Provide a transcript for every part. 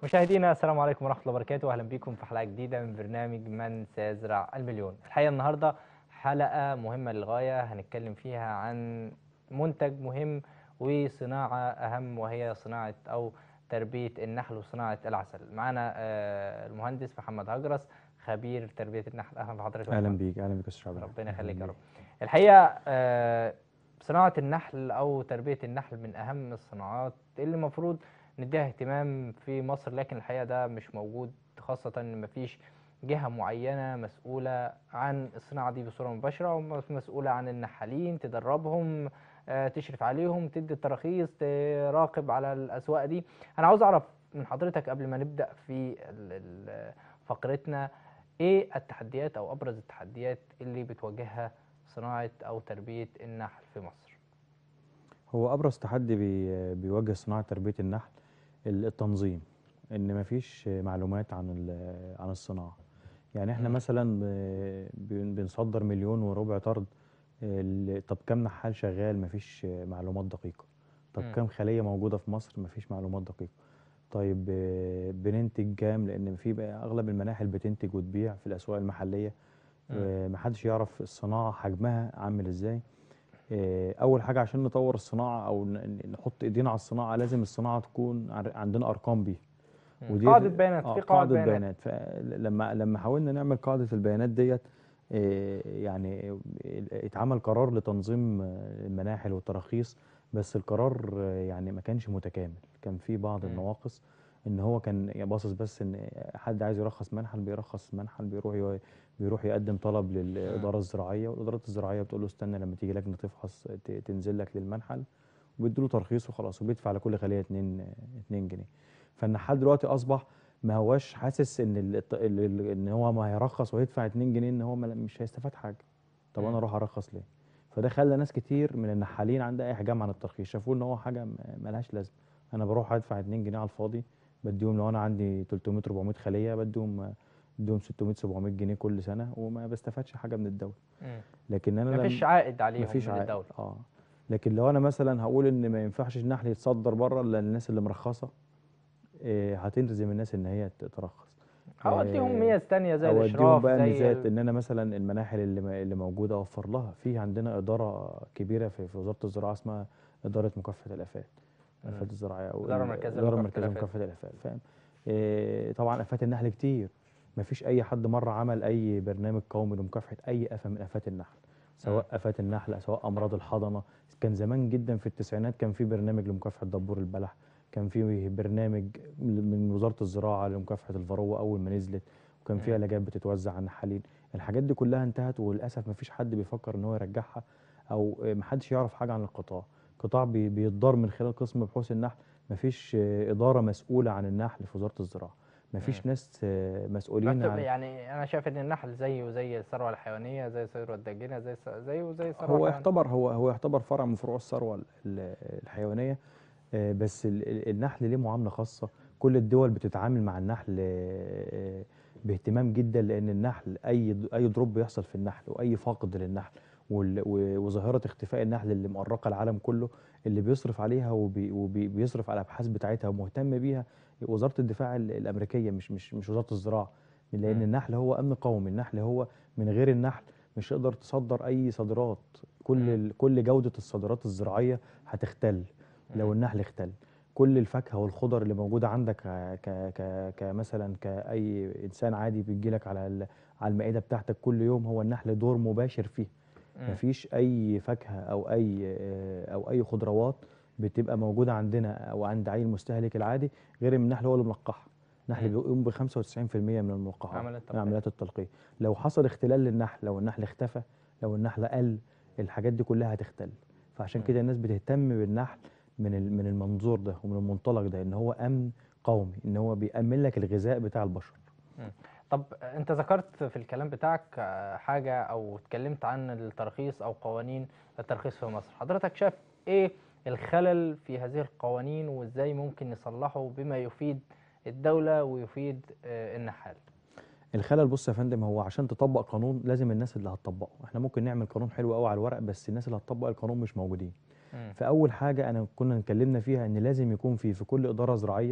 مشاهدينا السلام عليكم ورحمه الله وبركاته اهلا بكم في حلقه جديده من برنامج من سيزرع المليون الحقيقه النهارده حلقه مهمه للغايه هنتكلم فيها عن منتج مهم وصناعه اهم وهي صناعه او تربيه النحل وصناعه العسل معانا آه، المهندس محمد هجرس خبير تربيه النحل اهلا بحضرتك يا اهلا محمد. بيك اهلا بيك يا استاذ شعبان ربنا أهلاً يخليك يا بيك. رب الحقيقه آه، صناعه النحل او تربيه النحل من اهم الصناعات اللي المفروض نديها اهتمام في مصر لكن الحقيقه ده مش موجود خاصه ان مفيش جهه معينه مسؤوله عن الصناعه دي بصوره مباشره ومسؤوله عن النحالين تدربهم آه، تشرف عليهم تدي التراخيص تراقب على الاسواق دي انا عاوز اعرف من حضرتك قبل ما نبدا في ال- ال- فقرتنا ايه التحديات او ابرز التحديات اللي بتواجهها صناعه او تربيه النحل في مصر هو ابرز تحدي بي بيواجه صناعه تربيه النحل ال- التنظيم ان مفيش معلومات عن ال- عن الصناعه يعني احنا مم. مثلا ب- بن- بنصدر مليون وربع طرد ال- طب كم نحال شغال مفيش معلومات دقيقه طب مم. كم خليه موجوده في مصر مفيش معلومات دقيقه طيب آه، بننتج كام لان في بقى اغلب المناحل بتنتج وتبيع في الاسواق المحليه مم. آه، محدش يعرف الصناعه حجمها عامل ازاي آه، اول حاجه عشان نطور الصناعه او ن- ن- نحط ايدينا على الصناعه لازم الصناعه تكون عر- عندنا ارقام بيها مم. ودي قاعده بيانات آه، في قاعده بيانات بيانات فلما لما حاولنا نعمل قاعده البيانات ديت آه، يعني اتعمل قرار لتنظيم آه، المناحل والتراخيص بس القرار آه، يعني ما كانش متكامل كان في بعض مم. النواقص ان هو كان يعني باصص بس ان حد عايز يرخص منحل بيرخص منحل بيروح ي- بيروح يقدم طلب للاداره الزراعيه والاداره الزراعيه بتقول له استنى لما تيجي لجنه تفحص ت- تنزل لك للمنحل وبيدوا له ترخيص وخلاص وبيدفع على كل خليه 2 2 جنيه فالنحال دلوقتي اصبح ما هواش حاسس ان ال- الت- ال- ال- ان هو ما هيرخص ويدفع 2 جنيه ان هو ما- مش هيستفاد حاجه طب مم. انا اروح ارخص ليه فده خلى ناس كتير من النحالين عندها احجام عن الترخيص شافوه ان هو حاجه م- ملهاش لازمه انا بروح ادفع 2 جنيه على الفاضي بديهم لو انا عندي 300 400 خليه بديهم بديهم 600 700 جنيه كل سنه وما بستفادش حاجه من الدوله مم. لكن انا لما- مفيش عائد عليهم مفيش من عائد الدوله اه لكن لو انا مثلا هقول ان ما ينفعش النحل يتصدر بره الا الناس اللي مرخصه إيه هتلزم الناس ان هي ت- ترخص او اديهم آه، ميز تانية زي اوديهم الاشراف بقى زي ميزات ال- ان انا مثلا المناحل اللي م- اللي موجوده اوفر لها في عندنا اداره كبيره في, في وزاره الزراعه اسمها اداره مكافحه الافات مم. الافات الزراعيه او إدارة ال- مركزية الاداره لمكافحة المركزيه الآفات. لمكافحه الافات فاهم إيه طبعا افات النحل كتير ما فيش اي حد مره عمل اي برنامج قومي لمكافحه اي افه من افات النحل سواء افات النحل سواء امراض الحضنه كان زمان جدا في التسعينات كان في برنامج لمكافحه دبور البلح كان في برنامج من وزاره الزراعه لمكافحه الفروه اول ما نزلت وكان في مم. علاجات بتتوزع على النحالين الحاجات دي كلها انتهت وللاسف ما فيش حد بيفكر ان هو يرجعها او ما حدش يعرف حاجه عن القطاع القطاع بي- بيتدار من خلال قسم بحوث النحل ما فيش اداره مسؤوله عن النحل في وزاره الزراعه ما فيش مم. ناس آه، مسؤولين مكتوب- عن يعني انا شايف ان النحل زيه زي الثروه الحيوانيه زي الثروه الداجنه زي الس- زيه زي الثروه هو الحيوانية. يعتبر هو هو يعتبر فرع من فروع الثروه ال- ال- الحيوانيه آه، بس ال- ال- النحل ليه معامله خاصه كل الدول بتتعامل مع النحل آه، باهتمام جدا لان النحل اي اي دروب بيحصل في النحل واي فاقد للنحل وال- و- وظاهره اختفاء النحل اللي مؤرقه العالم كله اللي بيصرف عليها وبيصرف على الابحاث بتاعتها ومهتم بيها وزاره الدفاع ال- الامريكيه مش مش مش وزاره الزراعه لان مم. النحل هو امن قومي النحل هو من غير النحل مش تقدر تصدر اي صادرات كل مم. ال- كل جوده الصادرات الزراعيه هتختل لو مم. النحل اختل كل الفاكهه والخضر اللي موجوده عندك ك ك كمثلا كاي انسان عادي بيجي لك على ال- على المائده بتاعتك كل يوم هو النحل دور مباشر فيه مم. مفيش اي فاكهه او اي آه، او اي خضروات بتبقى موجوده عندنا او عند اي المستهلك العادي غير ان النحل هو اللي ملقحها النحل مم. بيقوم ب 95% من الملقحات عملية من التلقيح. عمليات التلقيح لو حصل اختلال للنحل لو النحل اختفى لو النحل قل الحاجات دي كلها هتختل فعشان مم. كده الناس بتهتم بالنحل من ال- من المنظور ده ومن المنطلق ده ان هو امن قومي ان هو بيأمن لك الغذاء بتاع البشر طب انت ذكرت في الكلام بتاعك آه، حاجه او اتكلمت عن الترخيص او قوانين الترخيص في مصر حضرتك شايف ايه الخلل في هذه القوانين وازاي ممكن نصلحه بما يفيد الدوله ويفيد آه، النحال الخلل بص يا فندم هو عشان تطبق قانون لازم الناس اللي هتطبقه احنا ممكن نعمل قانون حلو قوي على الورق بس الناس اللي هتطبق القانون مش موجودين مم. فاول حاجه انا كنا اتكلمنا فيها ان لازم يكون في في كل اداره زراعيه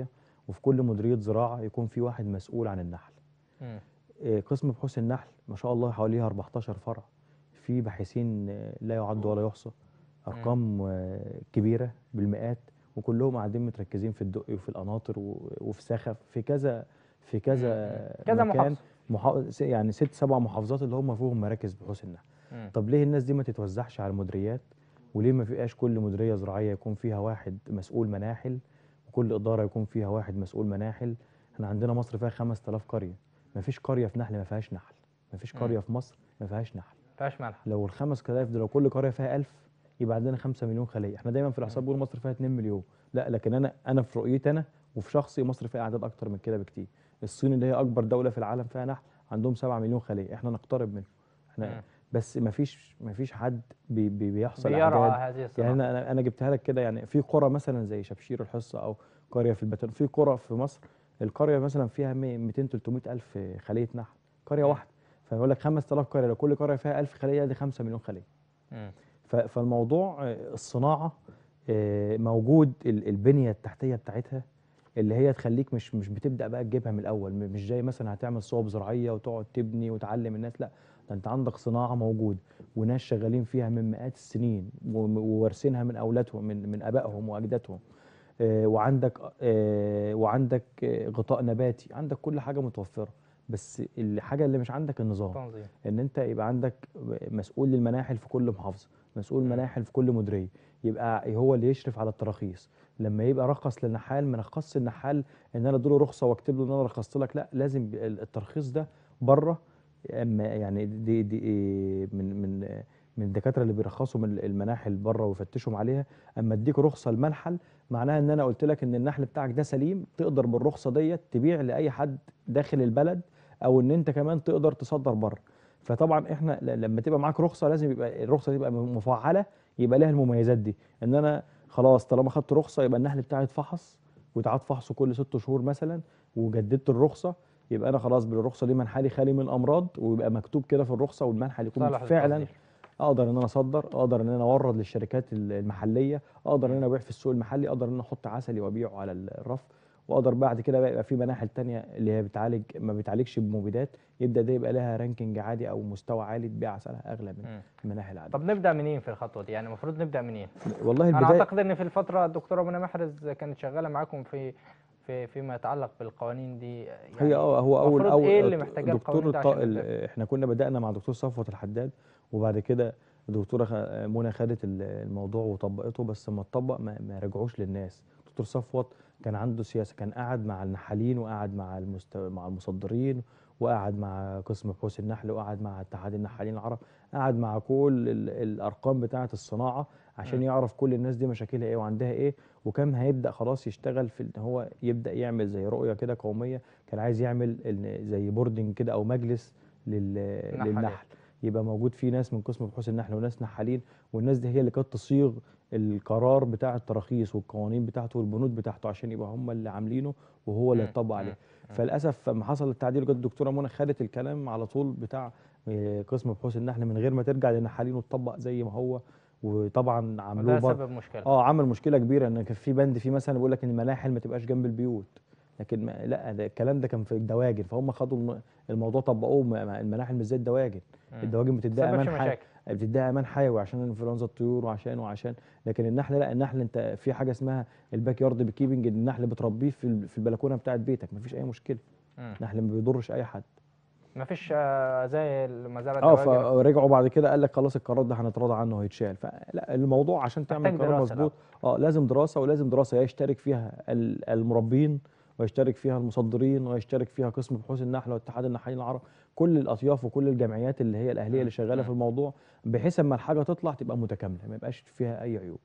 وفي كل مديريه زراعه يكون في واحد مسؤول عن النحل مم. آه، قسم بحوث النحل ما شاء الله حواليها 14 فرع في باحثين آه، لا يعد ولا يحصى ارقام آه، كبيره بالمئات وكلهم قاعدين متركزين في الدقي وفي القناطر و- وفي سخف في كذا في كذا مم. كذا مكان محافظة. محا... يعني ست سبع محافظات اللي هم فيهم مراكز بحوث النحل مم. طب ليه الناس دي ما تتوزعش على المديريات وليه ما فيهاش كل مديريه زراعيه يكون فيها واحد مسؤول مناحل وكل اداره يكون فيها واحد مسؤول مناحل احنا عندنا مصر فيها 5000 قريه ما فيش قريه في نحل ما فيهاش نحل ما فيش مم. قريه في مصر ما فيهاش نحل فيهاش ملح لو ال 5000 ده لو كل قريه فيها 1000 يبقى عندنا 5 مليون خليه احنا دايما في الاحصاء مم. بنقول مصر فيها 2 مليون لا لكن انا انا في رؤيتي انا وفي شخصي مصر فيها اعداد اكتر من كده بكتير الصين اللي هي اكبر دوله في العالم فيها نحل عندهم 7 مليون خليه احنا نقترب منه احنا مم. بس ما فيش ما فيش حد بي بي بيحصل بيرعى اعداد هذه يعني الصناعة انا انا انا جبتها لك كده يعني في قرى مثلا زي شبشير الحصه او قريه في البتن في قرى في مصر القريه مثلا فيها 200 300 الف خليه نحل قريه مم. واحده فيقول لك 5000 قريه لو كل قريه فيها 1000 خليه دي 5 مليون خليه مم. ف- فالموضوع آه، الصناعه آه، موجود ال- البنيه التحتيه بتاعتها اللي هي تخليك مش مش بتبدا بقى تجيبها من الاول م- مش زي مثلا هتعمل صوب زراعيه وتقعد تبني وتعلم الناس لا ده انت عندك صناعه موجوده وناس شغالين فيها من مئات السنين وم- ووارثينها من اولادهم من من ابائهم واجدادهم آه، وعندك آه، وعندك آه، غطاء نباتي عندك كل حاجه متوفره بس الحاجه اللي مش عندك النظام تنظيم ان انت يبقى عندك مسؤول للمناحل في كل محافظه مسؤول مم. مناحل في كل مديريه يبقى هو اللي يشرف على التراخيص لما يبقى رخص للنحال ما نخصش النحال ان انا اديله رخصه واكتب له ان انا رخصت لك لا لازم ب- الترخيص ده بره اما يعني دي دي إيه من من من الدكاتره اللي بيرخصوا من المناحل بره ويفتشوا عليها اما اديك رخصه المنحل معناها ان انا قلت لك ان النحل بتاعك ده سليم تقدر بالرخصه ديت تبيع لاي حد داخل البلد او ان انت كمان تقدر تصدر بره فطبعا احنا ل- لما تبقى معاك رخصه لازم يبقى الرخصه تبقى مفعله يبقى لها المميزات دي ان انا خلاص طالما خدت رخصه يبقى النحل بتاعي اتفحص وتعاد فحصه كل ست شهور مثلا وجددت الرخصه يبقى انا خلاص بالرخصه دي منحلي خالي من الامراض ويبقى مكتوب كده في الرخصه والمنحل يكون صالح فعلا للتصدير. اقدر ان انا اصدر اقدر ان انا اورد للشركات ال- المحليه اقدر ان انا ابيع في السوق المحلي اقدر ان انا احط عسلي وابيعه على الرف واقدر بعد كده بقى يبقى في مناحل تانية اللي هي بتعالج ما بتعالجش بمبيدات يبدا ده يبقى لها رانكينج عادي او مستوى عالي تبيع عسلها اغلى من مم. المناحل العاديه طب نبدا منين في الخطوه دي يعني المفروض نبدا منين والله انا البدايه اعتقد ان في الفتره الدكتوره منى محرز كانت شغاله معاكم في في فيما يتعلق بالقوانين دي يعني هي اه هو اول المفروض اول ايه اللي محتاجاه دكتور القوانين ده الط... عشان ال- نبدأ؟ احنا كنا بدانا مع دكتور صفوت الحداد وبعد كده الدكتوره خ- منى خدت ال- الموضوع وطبقته بس لما اتطبق ما, ما رجعوش للناس دكتور صفوت كان عنده سياسه كان قاعد مع النحالين وقاعد مع المست... مع المصدرين وقعد مع قسم بحوث النحل وقعد مع اتحاد النحالين العرب قعد مع كل ال... الارقام بتاعه الصناعه عشان م. يعرف كل الناس دي مشاكلها ايه وعندها ايه وكان هيبدا خلاص يشتغل في ان هو يبدا يعمل زي رؤيه كده قوميه كان عايز يعمل ال- زي بوردنج كده او مجلس لل... نحالين. للنحل يبقى موجود فيه ناس من قسم بحوث النحل وناس نحالين والناس دي هي اللي كانت تصيغ القرار بتاع التراخيص والقوانين بتاعته والبنود بتاعته عشان يبقى هم اللي عاملينه وهو اللي مم. يطبق مم. عليه مم. فللاسف لما حصل التعديل جت الدكتوره منى خدت الكلام على طول بتاع آه، قسم بحوث النحل من غير ما ترجع للنحالين وتطبق زي ما هو وطبعا عملوه وده بر... سبب مشكله اه عمل مشكله كبيره ان كان في بند فيه مثلا بيقول لك ان المناحل ما تبقاش جنب البيوت لكن ما لا ده الكلام ده كان في الدواجن فهم خدوا الم- الموضوع طبقوه ما- ما- المناحل مش زي الدواجن مم. الدواجن بتديها سببش امان حي... مشاكل بتديها امان حيوي عشان انفلونزا الطيور وعشان وعشان لكن النحل لا النحل انت في حاجه اسمها الباك يارد بيكيبنج النحل بتربيه في ال- في البلكونه بتاعت بيتك مفيش اي مشكله مم. النحل ما بيضرش اي حد مفيش آه، زي المزارع اه الدواجن فرجعوا بعد كده قال لك خلاص القرار ده هنتراضى عنه وهيتشال فلا الموضوع عشان تعمل محتاج قرار دراسة مظبوط اه لازم دراسه ولازم دراسه يشترك فيها ال- المربين ويشترك فيها المصدرين ويشترك فيها قسم بحوث النحل واتحاد النحالين العرب كل الاطياف وكل الجمعيات اللي هي الاهليه اللي شغاله مم. في الموضوع بحيث اما الحاجه تطلع تبقى متكامله ما يبقاش فيها اي عيوب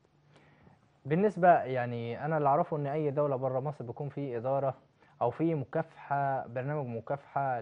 بالنسبه يعني انا اللي اعرفه ان اي دوله بره مصر بيكون في اداره او في مكافحه برنامج مكافحه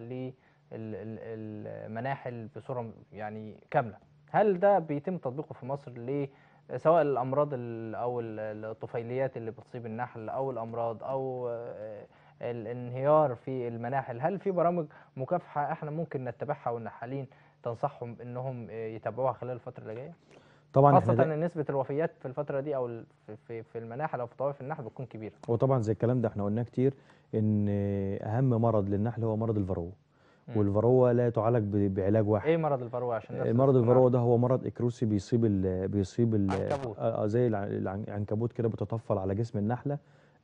للمناحل بصوره يعني كامله هل ده بيتم تطبيقه في مصر ل سواء الامراض ال- او ال- الطفيليات اللي بتصيب النحل او الامراض او آه، الانهيار في المناحل هل في برامج مكافحه احنا ممكن نتبعها والنحالين تنصحهم انهم آه، يتابعوها خلال الفتره اللي جايه طبعا احنا خاصة ده ان نسبة الوفيات في الفترة دي او ال- في- في في المناحل او في طوائف النحل بتكون كبيرة وطبعا زي الكلام ده احنا قلناه كتير ان اهم مرض للنحل هو مرض الفاروه مم. والفاروه لا تعالج ب- بعلاج واحد ايه مرض الفروة عشان الناس مرض تكون الفاروه عارفة؟ ده هو مرض اكروسي بيصيب ال بيصيب ال عنكبوت. آه، آه، زي الع- العن- العنكبوت كده بتطفل على جسم النحله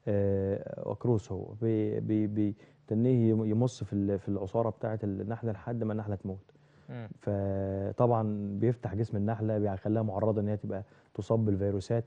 آه، اكروس هو بي بي بي تنيه يم- يمص في ال- في العصاره بتاعه النحله لحد ما النحله تموت مم. فطبعا بيفتح جسم النحله بيخليها معرضه ان هي تبقى تصاب بالفيروسات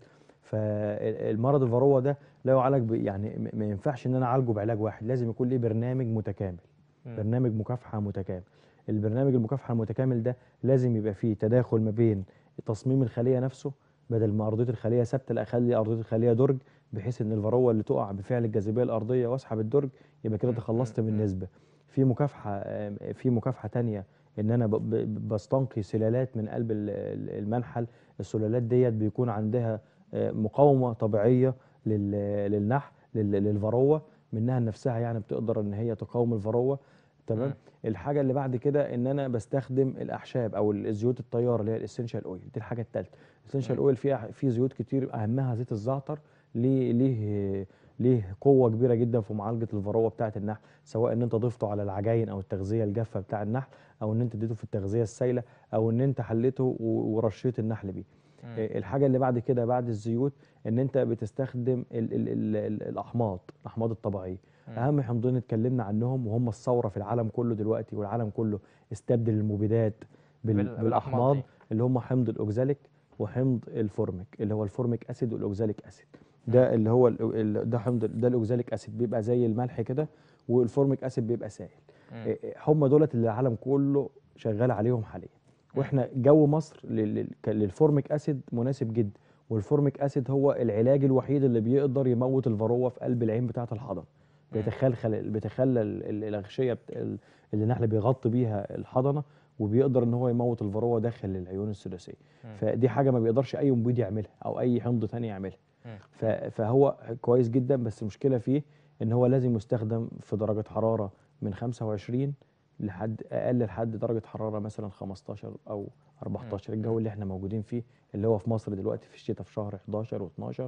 فالمرض الفاروه ده لا يعالج ب- يعني م- ما ينفعش ان انا اعالجه بعلاج واحد لازم يكون ليه برنامج متكامل مم. برنامج مكافحه متكامل البرنامج المكافحه المتكامل ده لازم يبقى فيه تداخل ما بين تصميم الخليه نفسه بدل ما ارضيه الخليه ثابته لا اخلي ارضيه الخليه درج بحيث ان الفاروه اللي تقع بفعل الجاذبيه الارضيه واسحب الدرج يبقى كده مم. تخلصت مم. من مم. نسبه في مكافحه آم، في مكافحه تانية ان انا ب- ب- بستنقي سلالات من قلب ال- ال- المنحل السلالات ديت بيكون عندها آه، مقاومه طبيعيه لل- للنحل لل- للفاروه منها نفسها يعني بتقدر ان هي تقاوم الفاروه تمام مم. الحاجه اللي بعد كده ان انا بستخدم الاعشاب او الزيوت الطياره اللي هي الاسنشال اويل دي الحاجه الثالثه الاسنشال مم. اويل فيها في زيوت كتير اهمها زيت الزعتر ليه ليه ليه قوه كبيره جدا في معالجه الفاروه بتاعه النحل سواء ان انت ضفته على العجاين او التغذيه الجافه بتاع النحل او ان انت اديته في التغذيه السائله او ان انت حليته و- ورشيت النحل بيه مم. آه، الحاجه اللي بعد كده بعد الزيوت ان انت بتستخدم ال ال ال ال الاحماض الاحماض الطبيعيه مم. اهم حمضين اتكلمنا عنهم وهم الثوره في العالم كله دلوقتي والعالم كله استبدل المبيدات بال بال- بالأحماض بالاحماض دي. اللي هم حمض الاوكزاليك وحمض الفورميك اللي هو الفورميك اسيد والاوكزاليك اسيد ده اللي هو ال- ال- ده حمض ده الاوكزاليك اسيد بيبقى زي الملح كده والفورميك اسيد بيبقى سائل مم. إيه إيه هم دولت اللي العالم كله شغال عليهم حاليا واحنا جو مصر لل- لل- ك- للفورميك اسيد مناسب جدا والفورميك اسيد هو العلاج الوحيد اللي بيقدر يموت الفاروه في قلب العين بتاعه الحضن مم. بيتخلخل بيتخلى ال- ال- الاغشيه بت- ال- اللي النحل بيغطي بيها الحضنه وبيقدر ان هو يموت الفاروه داخل العيون الثلاثيه مم. فدي حاجه ما بيقدرش اي مبيد يعملها او اي حمض تاني يعملها مم. ف- فهو كويس جدا بس المشكله فيه ان هو لازم يستخدم في درجه حراره من 25 لحد اقل لحد درجه حراره مثلا 15 او 14 الجو اللي احنا موجودين فيه اللي هو في مصر دلوقتي في الشتاء في شهر 11 و12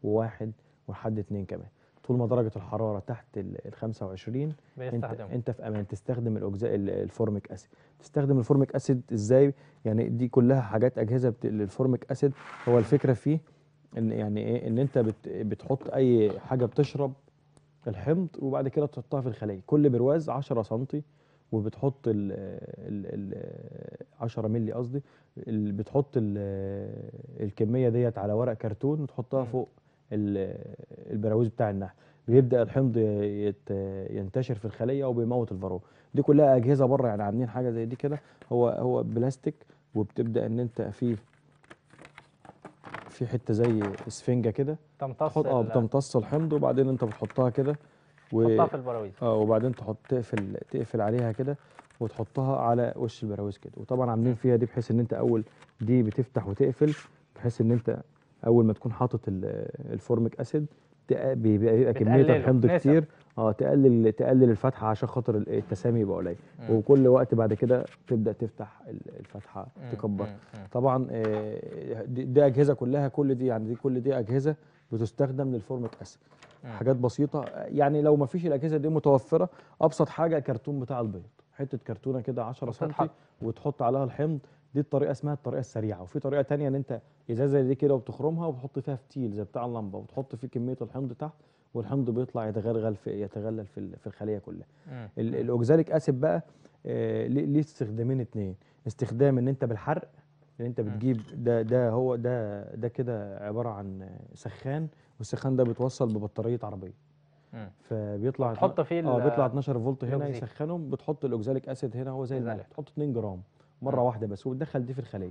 و1 ولحد 2 كمان طول ما درجه الحراره تحت ال ال 25 انت بيستخدموا انت في امان تستخدم الاجزاء ال- الفورميك اسيد تستخدم الفورميك اسيد ازاي يعني دي كلها حاجات اجهزه بت... للفورميك اسيد هو الفكره فيه ان يعني ايه ان انت بت... بتحط اي حاجه بتشرب الحمض وبعد كده تحطها في الخليه كل برواز 10 سم وبتحط ال ال ال 10 مللي قصدي ال- بتحط ال الكميه ديت على ورق كرتون وتحطها مم. فوق ال- البراويز بتاع النحل بيبدا الحمض يت ينتشر في الخليه وبيموت الفاروه دي كلها اجهزه بره يعني عاملين حاجه زي دي كده هو هو بلاستيك وبتبدا ان انت في في حته زي اسفنجه كده تمتص تحط اه ال- بتمتص الحمض وبعدين انت بتحطها كده و... تحطها في البراويز اه وبعدين تحط تقفل تقفل عليها كده وتحطها على وش البراويز كده وطبعا عاملين فيها دي بحيث ان انت اول دي بتفتح وتقفل بحيث ان انت اول ما تكون حاطط ال- الفورميك اسيد تق- بيبقى يبقى كميه بتقلله، الحمض نسب. كتير اه تقلل تقلل الفتحه عشان خاطر ال- التسامي يبقى قليل مم. وكل وقت بعد كده تبدا تفتح ال- الفتحه مم. تكبر مم. مم. طبعا آه، دي, دي اجهزه كلها كل دي يعني دي كل دي اجهزه بتستخدم للفورميك اسيد مم. حاجات بسيطه يعني لو ما فيش الاجهزه دي متوفره ابسط حاجه كرتون بتاع البيض حته كرتونه كده 10 سم وبتتحط. وتحط عليها الحمض دي الطريقه اسمها الطريقه السريعه وفي طريقه تانية ان انت ازازه دي كده وبتخرمها وبتحط فيها فتيل زي بتاع اللمبه وتحط فيه كميه الحمض تحت والحمض بيطلع يتغلغل في يتغلل في ال- في الخليه كلها مم. ال- الاوكزاليك اسيد بقى آه، ليه ليه استخدامين اتنين استخدام ان انت بالحرق ان انت مم. بتجيب ده ده هو ده ده كده عباره عن سخان والسخان ده بيتوصل ببطاريه عربيه مم. فبيطلع تحط فيه اه ال- بيطلع 12 فولت هنا الأوكزيك. يسخنهم بتحط الاوكزاليك اسيد هنا هو زي الملح أوكزاليك. تحط 2 جرام مره مم. واحده بس وتدخل دي في الخليه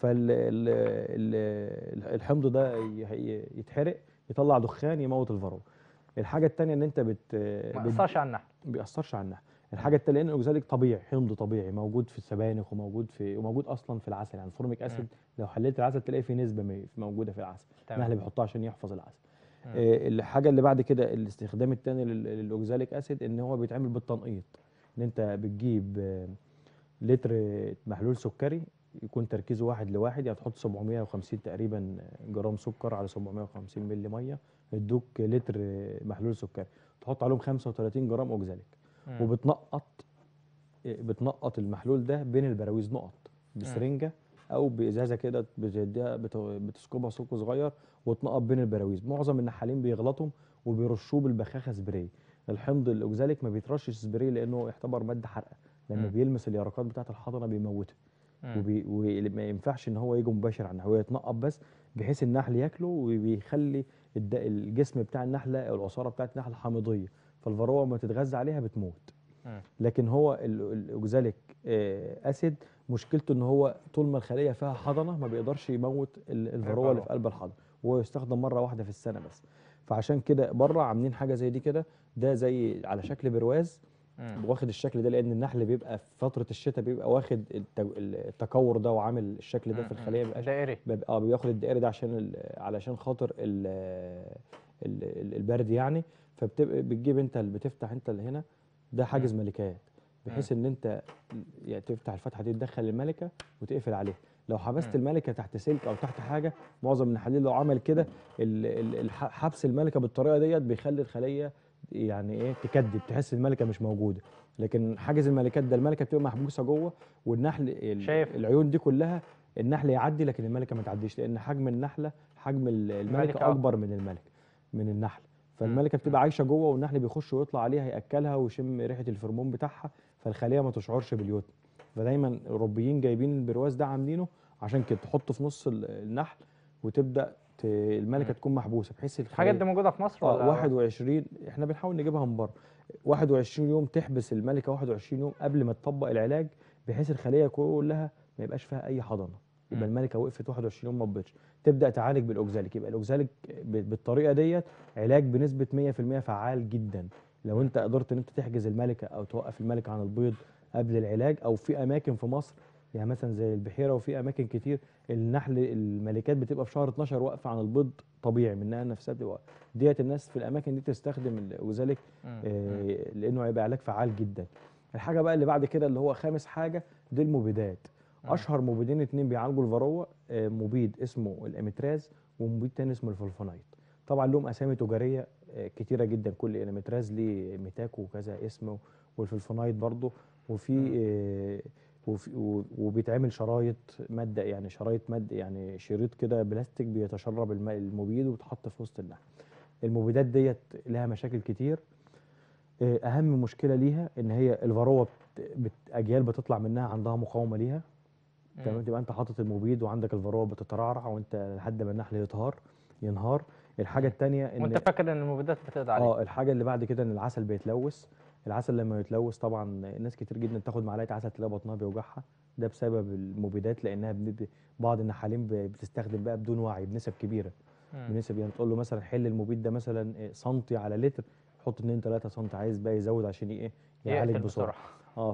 فالحمض ده ي- ي- يتحرق يطلع دخان يموت الفاروه الحاجه الثانيه ان انت بت ما بت- اثرش على النحل ما بيأثرش على النحل الحاجه التانية لان الاوكزاليك طبيعي حمض طبيعي موجود في السبانخ وموجود في وموجود اصلا في العسل يعني الفورميك اسيد لو حليت العسل تلاقي فيه نسبه م- موجوده في العسل تمام. النحل بيحطها عشان يحفظ العسل مم. آه، الحاجه اللي بعد كده الاستخدام الثاني للاوكزاليك اسيد ان هو بيتعمل بالتنقيط ان انت بتجيب آه، لتر محلول سكري يكون تركيزه واحد لواحد يعني تحط 750 تقريبا جرام سكر على 750 مللي ميه يدوك لتر محلول سكري تحط عليهم 35 جرام اوكزاليك مم. وبتنقط بتنقط المحلول ده بين البراويز نقط بسرنجه او بازازه كده بتديها بت- بتسكبها سكر صغير وتنقط بين البراويز معظم النحالين بيغلطوا وبيرشوه بالبخاخه سبراي الحمض الاوكزاليك ما بيترشش سبراي لانه يعتبر ماده حرقه لما مم. بيلمس اليرقات بتاعه الحضنه بيموتها مم. وبي... وما ينفعش ان هو يجي مباشر على هو يتنقط بس بحيث النحل ياكله وبيخلي الد... الجسم بتاع النحله او العصاره بتاعت النحله حامضيه فالفروه لما تتغذى عليها بتموت مم. لكن هو ال- الاوكزاليك آه، اسيد مشكلته ان هو طول ما الخليه فيها حضنه ما بيقدرش يموت ال- الفروه اللي في قلب الحضنه وهو يستخدم مره واحده في السنه بس فعشان كده بره عاملين حاجه زي دي كده ده زي على شكل برواز مم. واخد الشكل ده لان النحل بيبقى في فتره الشتاء بيبقى واخد الت- التكور ده وعامل الشكل ده في مم. الخليه مبيبقاش دائري بيبقى اه بياخد الدائري ده عشان ال- علشان خاطر ال ال ال البرد يعني فبتبقى بتجيب انت اللي بتفتح انت اللي هنا ده حاجز ملكات بحيث ان انت يعني تفتح الفتحه دي تدخل الملكه وتقفل عليها لو حبست مم. الملكه تحت سلك او تحت حاجه معظم النحالين لو عمل كده ال- ال- الح- حبس الملكه بالطريقه ديت بيخلي الخليه يعني ايه تكدب تحس الملكه مش موجوده لكن حاجز الملكات ده الملكه بتبقى محبوسه جوه والنحل ال- شايف. العيون دي كلها النحل يعدي لكن الملكه ما تعديش لان حجم النحله حجم ال- الملكة الملكه اكبر من الملك من النحل فالملكه مم. بتبقى عايشه جوه والنحل بيخش ويطلع عليها ياكلها ويشم ريحه الفرمون بتاعها فالخليه ما تشعرش باليوتن فدايما الاوروبيين جايبين البرواز ده عاملينه عشان كده تحطه في نص ال- النحل وتبدا ت... الملكه مم. تكون محبوسه بحيث الحاجات الخليه دي موجوده في مصر اه ولا 21 احنا بنحاول نجيبها من بره 21 يوم تحبس الملكه 21 يوم قبل ما تطبق العلاج بحيث الخليه كلها ما يبقاش فيها اي حضانه مم. يبقى الملكه وقفت 21 يوم ما تبيضش تبدا تعالج بالاوكزاليك يبقى الاوكزاليك ب- بالطريقه ديت علاج بنسبه 100% فعال جدا لو انت قدرت ان انت تحجز الملكه او توقف الملكه عن البيض قبل العلاج او في اماكن في مصر يعني مثلا زي البحيره وفي اماكن كتير النحل الملكات بتبقى في شهر 12 واقفه عن البيض طبيعي منها نفسها بتبقى واقفة. ديت الناس في الاماكن دي تستخدم الاوكزاليك مم. مم. آه، لانه هيبقى علاج فعال جدا الحاجه بقى اللي بعد كده اللي هو خامس حاجه دي المبيدات مم. اشهر مبيدين اتنين بيعالجوا الفروه آه، مبيد اسمه الاميتراز ومبيد تاني اسمه الفلفونايت طبعا لهم اسامي تجاريه آه، كتيره جدا كل الاميتراز ليه ميتاكو وكذا اسمه والفلفونايت برضه وفي آه، وفي و- وبيتعمل شرايط ماده يعني شرايط ماده يعني شريط كده بلاستيك بيتشرب الماء المبيد وبيتحط في وسط النحل المبيدات ديت لها مشاكل كتير آه، اهم مشكله ليها ان هي الفروه بت... بت... اجيال بتطلع منها عندها مقاومه ليها تمام مم. تبقى انت حاطط المبيد وعندك الفروه بتترعرع وانت لحد ما النحل يطهر ينهار الحاجه الثانيه ان وانت فاكر ان المبيدات بتقضي عليه اه الحاجه اللي بعد كده ان العسل بيتلوث العسل لما يتلوث طبعا ناس كتير جدا تاخد معلقه عسل تلاقي بطنها بيوجعها ده بسبب المبيدات لانها بن- بعض النحالين ب- بتستخدم بقى بدون وعي بنسب كبيره مم. بنسب يعني تقول له مثلا حل المبيد ده مثلا إيه، سنتي على لتر حط 2 3 سم عايز بقى يزود عشان ايه يعالج يقتل بسرعه بسرعه اه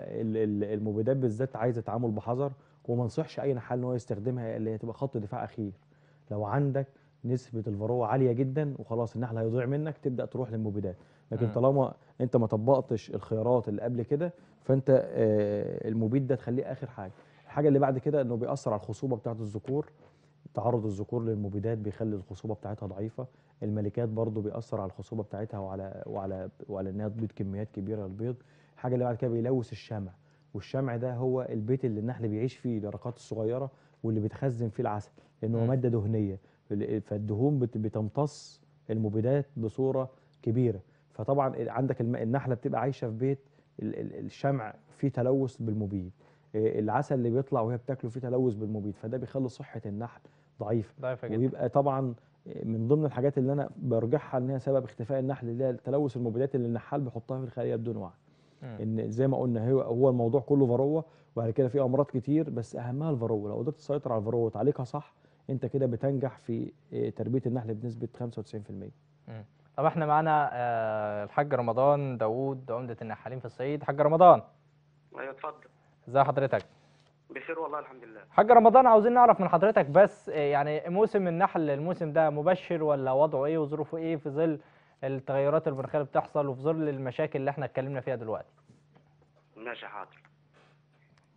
فالمبيدات بالذات عايزه تعامل بحذر وما انصحش اي نحال ان هو يستخدمها اللي هي تبقى خط دفاع اخير لو عندك نسبه الفروه عاليه جدا وخلاص النحل هيضيع منك تبدا تروح للمبيدات لكن مم. طالما انت ما طبقتش الخيارات اللي قبل كده فانت آه، المبيد ده تخليه اخر حاجه الحاجه اللي بعد كده انه بيأثر على الخصوبه بتاعه الذكور تعرض الذكور للمبيدات بيخلي الخصوبه بتاعتها ضعيفه الملكات برضو بيأثر على الخصوبه بتاعتها وعلى وعلى وعلى انها تبيض كميات كبيره للبيض الحاجه اللي بعد كده بيلوث الشمع والشمع ده هو البيت اللي النحل بيعيش فيه اليرقات الصغيره واللي بتخزن فيه العسل لانه هو مم. ماده دهنيه فالدهون بت- بتمتص المبيدات بصوره كبيره فطبعا عندك الم- النحله بتبقى عايشه في بيت ال- ال- الشمع فيه تلوث بالمبيد إيه، العسل اللي بيطلع وهي بتاكله فيه تلوث بالمبيد فده بيخلي صحه النحل ضعيفه ضعيفه جدا ويبقى طبعا من ضمن الحاجات اللي انا برجحها ان هي سبب اختفاء النحل اللي هي تلوث المبيدات اللي النحال بيحطها في الخليه بدون وعي مم. ان زي ما قلنا هو هو الموضوع كله فروه وبعد كده في امراض كتير بس اهمها الفروه لو قدرت تسيطر على الفروه وتعالجها صح انت كده بتنجح في إيه، تربيه النحل بنسبه 95% مم. طب احنا معانا آه، الحاج رمضان داوود عمدة النحالين في الصعيد حاج رمضان ايوه اتفضل ازي حضرتك بخير والله الحمد لله حاج رمضان عاوزين نعرف من حضرتك بس آه، يعني موسم النحل الموسم ده مبشر ولا وضعه ايه وظروفه ايه في ظل التغيرات المناخيه اللي بتحصل وفي ظل المشاكل اللي احنا اتكلمنا فيها دلوقتي ماشي حاضر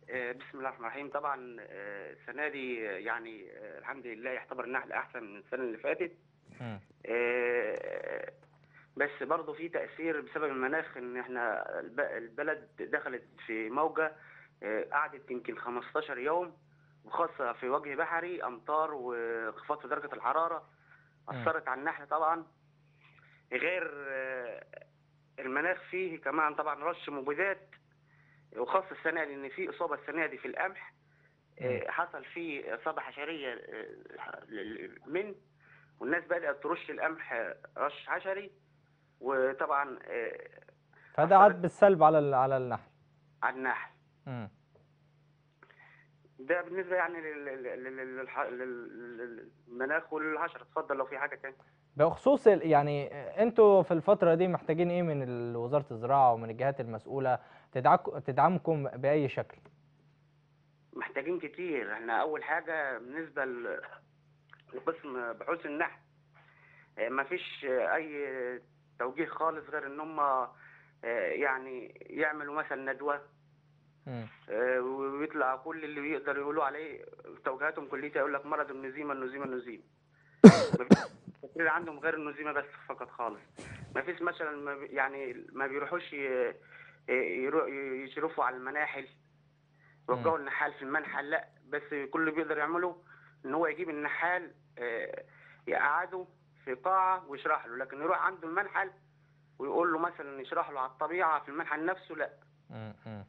آه، بسم الله الرحمن الرحيم طبعا آه، السنه دي آه، يعني آه، الحمد لله يعتبر النحل احسن من السنه اللي فاتت مم. آه، بس برضه في تاثير بسبب المناخ ان احنا الب- البلد دخلت في موجه آه، قعدت يمكن 15 يوم وخاصه في وجه بحري امطار وانخفاض في درجه الحراره اثرت على النحل طبعا غير آه، المناخ فيه كمان طبعا رش مبيدات وخاصة السنة دي إن في إصابة السنة دي في القمح آه، حصل فيه إصابة حشرية آه، من والناس بدأت ترش القمح آه، رش حشري وطبعا آه، فده عاد بالسلب على ال- على النحل على النحل مم. ده بالنسبة يعني لل- لل- لل- للح- لل- للمناخ والحشرة اتفضل لو في حاجة تانية بخصوص ال- يعني انتوا في الفترة دي محتاجين ايه من ال- وزارة الزراعة ومن الجهات المسؤولة تدعك- تدعمكم بأي شكل؟ محتاجين كتير احنا أول حاجة بالنسبة ل- لقسم بحوث النحل آه، مفيش آه، أي توجيه خالص غير إن هم آه، يعني يعملوا مثلا ندوة مم. آه، ويطلع كل اللي يقدر يقولوا عليه توجيهاتهم كليتها يقول لك مرض النزيمه النزيمه النزيمه مفيش تفكير عندهم غير النزيمه بس فقط خالص ما فيش مثلا ما بي- يعني ما بيروحوش ي- يرو- يشرفوا على المناحل يوجهوا النحال في المنحل لا بس كل اللي بيقدر يعمله ان هو يجيب النحال آه، يقعده في قاعه ويشرح له لكن يروح عنده المنحل ويقول له مثلا يشرح له على الطبيعه في المنحل نفسه لا مم. مم.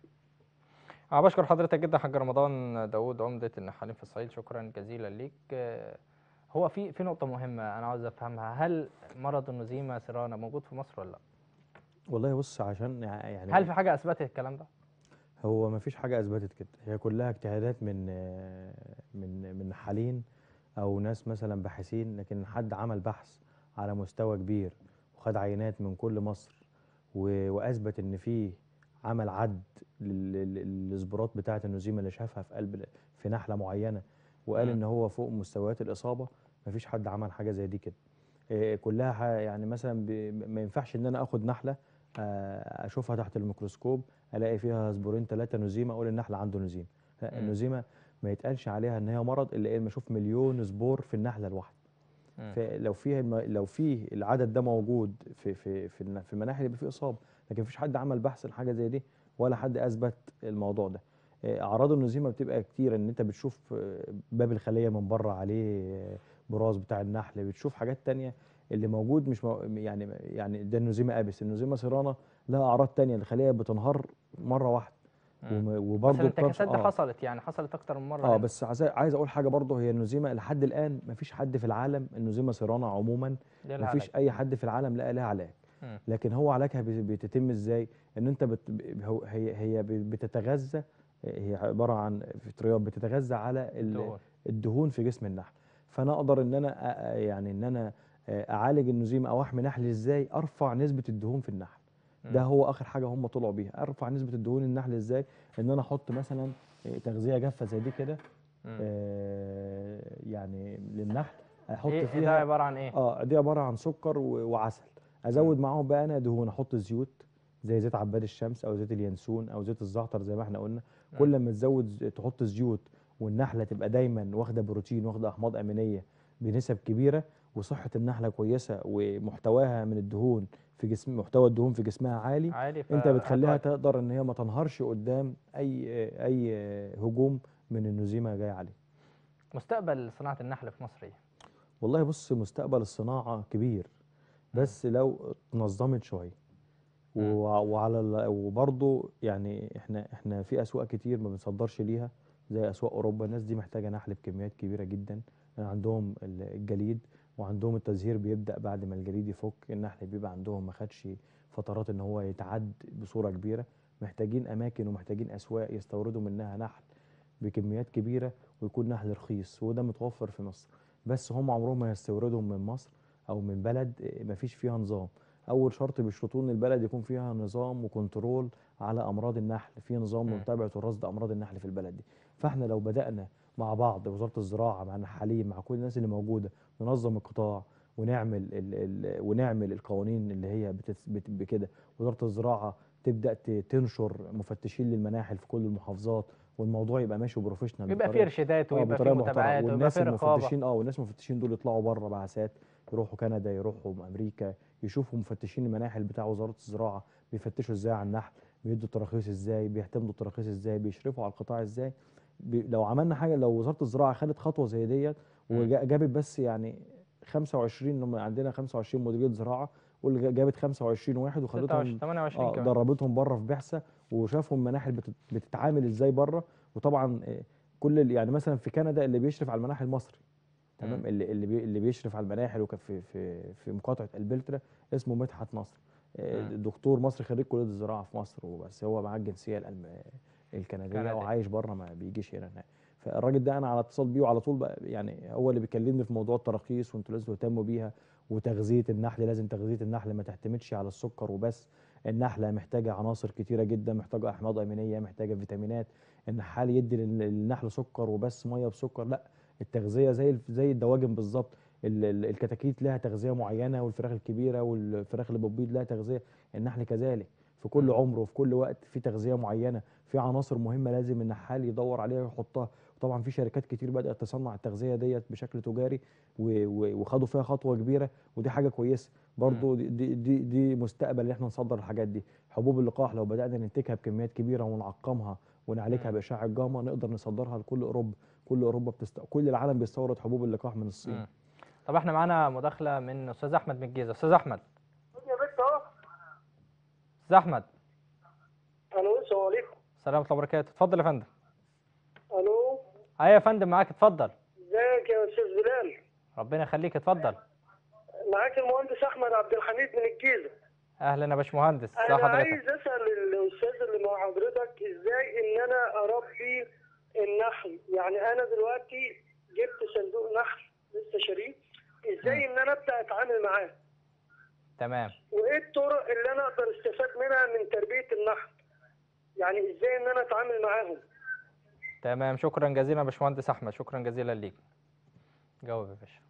أنا بشكر حضرتك جدا حاج رمضان داوود عمدة النحالين في الصعيد شكرا جزيلا ليك آه، هو في في نقطة مهمة أنا عاوز أفهمها هل مرض النزيمة سيرانا موجود في مصر ولا لا؟ والله بص عشان يع- يعني هل في حاجة أثبتت الكلام ده؟ هو ما فيش حاجة أثبتت كده هي كلها اجتهادات من آه، من من نحالين أو ناس مثلا باحثين لكن حد عمل بحث على مستوى كبير وخد عينات من كل مصر و- وأثبت إن في عمل عد لل- لل- للسبورات بتاعة النزيمة اللي شافها في قلب في نحلة معينة وقال مم. إن هو فوق مستويات الإصابة ما فيش حد عمل حاجة زي دي كده آه، كلها ح- يعني مثلا ب- ما ينفعش إن أنا آخد نحلة آه، أشوفها تحت الميكروسكوب الاقي فيها سبورين ثلاثه نزيمه اقول النحله عنده نزيمه لا مم. النزيمه ما يتقالش عليها ان هي مرض الا لما اشوف مليون سبور في النحله الواحده مم. فلو فيه الم- لو فيه العدد ده موجود في في في الن- في المناحل يبقى فيه اصابه لكن مفيش حد عمل بحث عن حاجه زي دي ولا حد اثبت الموضوع ده آه، اعراض النزيمه بتبقى كتير ان انت بتشوف آه، باب الخليه من بره عليه آه، براز بتاع النحل بتشوف حاجات تانية اللي موجود مش مو يعني يعني ده النزيمه ابس النزيمه سيرانا لها اعراض تانية الخليه بتنهار مره واحده مم. وم- بس وبرضه الانتكاسات دي آه. حصلت يعني حصلت أكتر من مرة اه هنا. بس عايز عايز اقول حاجه برضه هي النزيمه لحد الان مفيش حد في العالم النزيمه سيرانا عموما دي لها مفيش علاج. اي حد في العالم لقى لها علاج مم. لكن هو علاجها بت- بتتم ازاي ان انت بت ب- هو- هي هي ب- بتتغذى هي عباره عن فطريات بتتغذى على ال- دهون. الدهون في جسم النحل فانا اقدر ان انا أ- أ- يعني ان انا آه، اعالج النزيمه او احمي نحل ازاي ارفع نسبه الدهون في النحل ده مم. هو اخر حاجه هم طلعوا بيها ارفع نسبه الدهون النحل ازاي ان انا احط مثلا آه، تغذيه جافه زي دي كده مم. آه، يعني للنحل احط إيه ده فيها عبارة عن إيه؟ اه دي عباره عن سكر و- وعسل ازود معاهم بقى انا دهون احط زيوت زي زيت عباد الشمس او زيت اليانسون او زيت الزعتر زي ما احنا قلنا مم. كل ما تزود ز- تحط زيوت والنحله تبقى دايما واخده بروتين واخده احماض امينيه بنسب كبيره وصحه النحله كويسه ومحتواها من الدهون في جسم محتوى الدهون في جسمها عالي عالي انت بتخليها فهتواجه. تقدر ان هي ما تنهارش قدام اي اي هجوم من النزيمه جايه عليه مستقبل صناعة النحل في مصر إيه؟ والله بص مستقبل الصناعة كبير بس لو اتنظمت شوية مم. وع- وعلى ال- وبرضه يعني احنا احنا في اسواق كتير ما بنصدرش ليها زي اسواق اوروبا الناس دي محتاجة نحل بكميات كبيرة جدا عندهم ال- الجليد وعندهم التزهير بيبدأ بعد ما الجليد يفك النحل بيبقى عندهم ما خدش فترات ان هو يتعد بصورة كبيرة محتاجين اماكن ومحتاجين اسواق يستوردوا منها نحل بكميات كبيرة ويكون نحل رخيص وده متوفر في مصر بس هم عمرهم ما يستوردوا من مصر او من بلد ما فيش فيها نظام اول شرط بيشرطوه ان البلد يكون فيها نظام وكنترول على امراض النحل في نظام مم. لمتابعه ورصد امراض النحل في البلد دي فاحنا لو بدانا مع بعض وزاره الزراعه مع النحالين مع كل الناس اللي موجوده ننظم القطاع ونعمل ال ال ونعمل القوانين اللي هي بتس- بت- بكده وزاره الزراعه تبدا ت- تنشر مفتشين للمناحل في كل المحافظات والموضوع يبقى ماشي بروفيشنال بيبقى في بطريقة- ارشادات اه ويبقى في بطريقه محترمه متابعات ويبقى والناس في رقابه المفتشين اه والناس المفتشين دول يطلعوا بره بعثات يروحوا كندا يروحوا امريكا يشوفوا مفتشين المناحل بتاع وزاره الزراعه بيفتشوا ازاي على النحل بيدوا التراخيص ازاي بيعتمدوا التراخيص ازاي بيشرفوا على القطاع ازاي بي لو عملنا حاجه لو وزاره الزراعه خدت خطوه زي ديت مم. وجابت بس يعني 25 هم عندنا 25 مديريه زراعه واللي جابت 25 واحد 26 وخدتهم 28 اه كمان دربتهم بره في بعثه وشافوا المناحل بتت- بتتعامل ازاي بره وطبعا آه، كل ال- يعني مثلا في كندا اللي بيشرف على المناحل مصري تمام مم. اللي اللي, بي اللي بيشرف على المناحل وكان في في في مقاطعه البلترا اسمه مدحت نصر آه، مم. دكتور مصري خريج كليه الزراعه في مصر وبس هو معاه الجنسيه الألم- الكنديه كندي. وعايش بره ما بيجيش هنا هنا. فالراجل ده انا على اتصال بيه وعلى طول بقى يعني هو اللي بيكلمني في موضوع التراخيص وانتوا لازم تهتموا بيها وتغذيه النحل لازم تغذيه النحل ما تعتمدش على السكر وبس النحله محتاجه عناصر كتيره جدا محتاجه احماض امينيه محتاجه فيتامينات النحال يدي لل- للنحل سكر وبس ميه بسكر لا التغذيه زي الف- زي الدواجن بالظبط ال- ال- الكتاكيت لها تغذيه معينه والفراخ الكبيره والفراخ اللي بتبيض لها تغذيه النحل كذلك في كل مم. عمر وفي كل وقت في تغذيه معينه في عناصر مهمه لازم النحال يدور عليها ويحطها طبعا في شركات كتير بدات تصنع التغذيه ديت بشكل تجاري و- و- وخدوا فيها خطوه كبيره ودي حاجه كويسه برضو دي دي دي, دي مستقبل ان احنا نصدر الحاجات دي حبوب اللقاح لو بدانا ننتجها بكميات كبيره ونعقمها ونعالجها مم. باشعه جاما نقدر نصدرها لكل اوروبا كل اوروبا بتست... كل العالم بيستورد حبوب اللقاح من الصين مم. طب احنا معانا مداخله من استاذ احمد من الجيزه استاذ احمد يا بنت اهو استاذ احمد الو السلام عليكم السلام ورحمه الله وبركاته اتفضل يا فندم الو ايوه يا فندم معاك اتفضل ازيك يا استاذ بلال ربنا يخليك اتفضل معاك المهندس احمد عبد الحميد من الجيزه اهلا يا باشمهندس ازي انا حضرتك عايز اسال الاستاذ اللي مع حضرتك ازاي ان انا اربي النحل يعني انا دلوقتي جبت صندوق نحل لسه شاريه ازاي ان انا ابدا اتعامل معاه تمام وايه الطرق اللي انا اقدر استفاد منها من تربيه النحل يعني ازاي ان انا اتعامل معاهم تمام شكرا جزيلا يا باشمهندس احمد شكرا جزيلا ليك جاوب يا باشا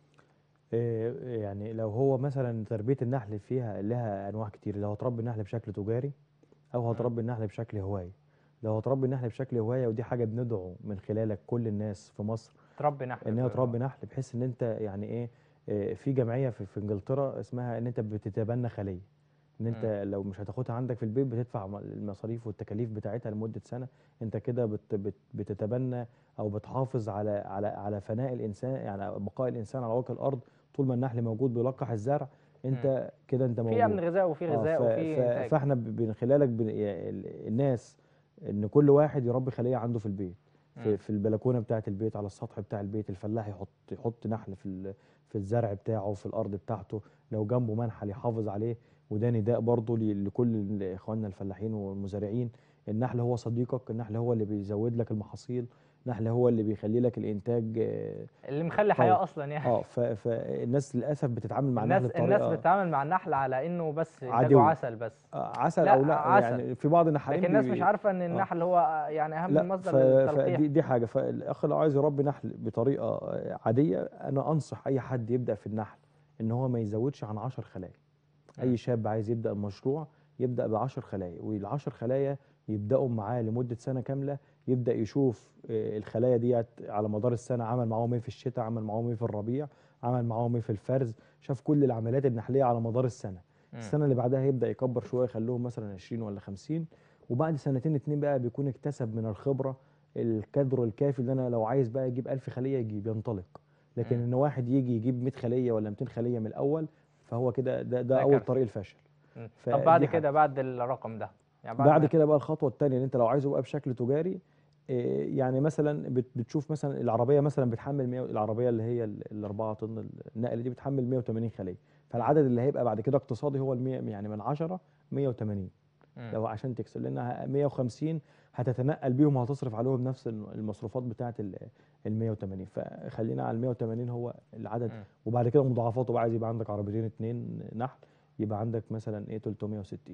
إيه يعني لو هو مثلا تربيه النحل فيها لها انواع كتير لو هتربي النحل بشكل تجاري او هتربي النحل بشكل هوايه لو هتربي النحل بشكل هوايه ودي حاجه بندعو من خلالك كل الناس في مصر تربي نحل ان هي تربي نحل بحيث ان انت يعني ايه إيه، في جمعيه في, في انجلترا اسمها ان انت بتتبنى خليه ان انت لو مش هتاخدها عندك في البيت بتدفع م- المصاريف والتكاليف بتاعتها لمده سنه انت كده بت بت بتتبنى او بتحافظ على على على فناء الانسان يعني بقاء الانسان على وجه الارض طول ما النحل موجود بيلقح الزرع انت كده انت موجود في امن غذاء وفي آه، غذاء ف- وفي ف- انتاج فاحنا ب- من خلالك بن- يعني ال- الناس ان كل واحد يربي خليه عنده في البيت مم. في, في البلكونه بتاعه البيت على السطح بتاع البيت الفلاح يحط يحط نحل في ال- في الزرع بتاعه في الارض بتاعته لو جنبه منحل يحافظ عليه وده نداء برضه ل- لكل اخواننا الفلاحين والمزارعين النحل هو صديقك النحل هو اللي بيزود لك المحاصيل النحل هو اللي بيخلي لك الانتاج آه، اللي مخلي حياه قوي. اصلا يعني اه ف- فالناس للاسف بتتعامل مع الناس النحل الناس بطريقه بتتعامل مع النحل على انه بس انتاجه عدو. عسل بس آه، عسل لا، او لا عسل. يعني في بعض النحالين لكن الناس بي- مش عارفه ان النحل هو يعني اهم لا مصدر ف... للتلقيح فدي دي حاجه فالاخ لو عايز يربي نحل بطريقه عاديه انا انصح اي حد يبدا في النحل ان هو ما يزودش عن 10 خلايا مم. اي شاب عايز يبدا المشروع يبدا ب 10 خلايا وال10 خلايا يبداوا معاه لمده سنه كامله يبدا يشوف آه، الخلايا ديت على مدار السنه عمل معاهم ايه في الشتاء عمل معاهم ايه في الربيع عمل معاهم ايه في الفرز شاف كل العمليات النحليه على مدار السنه مم. السنه اللي بعدها هيبدا يكبر شويه يخليهم مثلا 20 ولا 50 وبعد سنتين اتنين بقى بيكون اكتسب من الخبره القدر الكافي اللي انا لو عايز بقى يجيب 1000 خليه يجيب ينطلق لكن مم. ان واحد يجي يجيب 100 خليه ولا 200 خليه من الاول فهو كده ده, ده ده اول كارثة. طريق الفشل مم. فدي طب بعد حاجة. كده بعد الرقم ده يعني بعد ما- كده بقى الخطوه الثانيه ان انت لو عايزه بقى بشكل تجاري إيه، يعني مثلا بت- بتشوف مثلا العربيه مثلا بتحمل 100 العربيه اللي هي ال- الاربعه طن النقل دي بتحمل 180 خليه فالعدد اللي هيبقى بعد كده اقتصادي هو ال 100 يعني من 10 180 مم. لو عشان تكسب لانها 150 هتتنقل بيهم وهتصرف عليهم نفس المصروفات بتاعه ال 180 فخلينا على ال 180 هو العدد مم. وبعد كده مضاعفاته بقى عايز يبقى عندك عربيتين اتنين نحل يبقى عندك مثلا ايه 360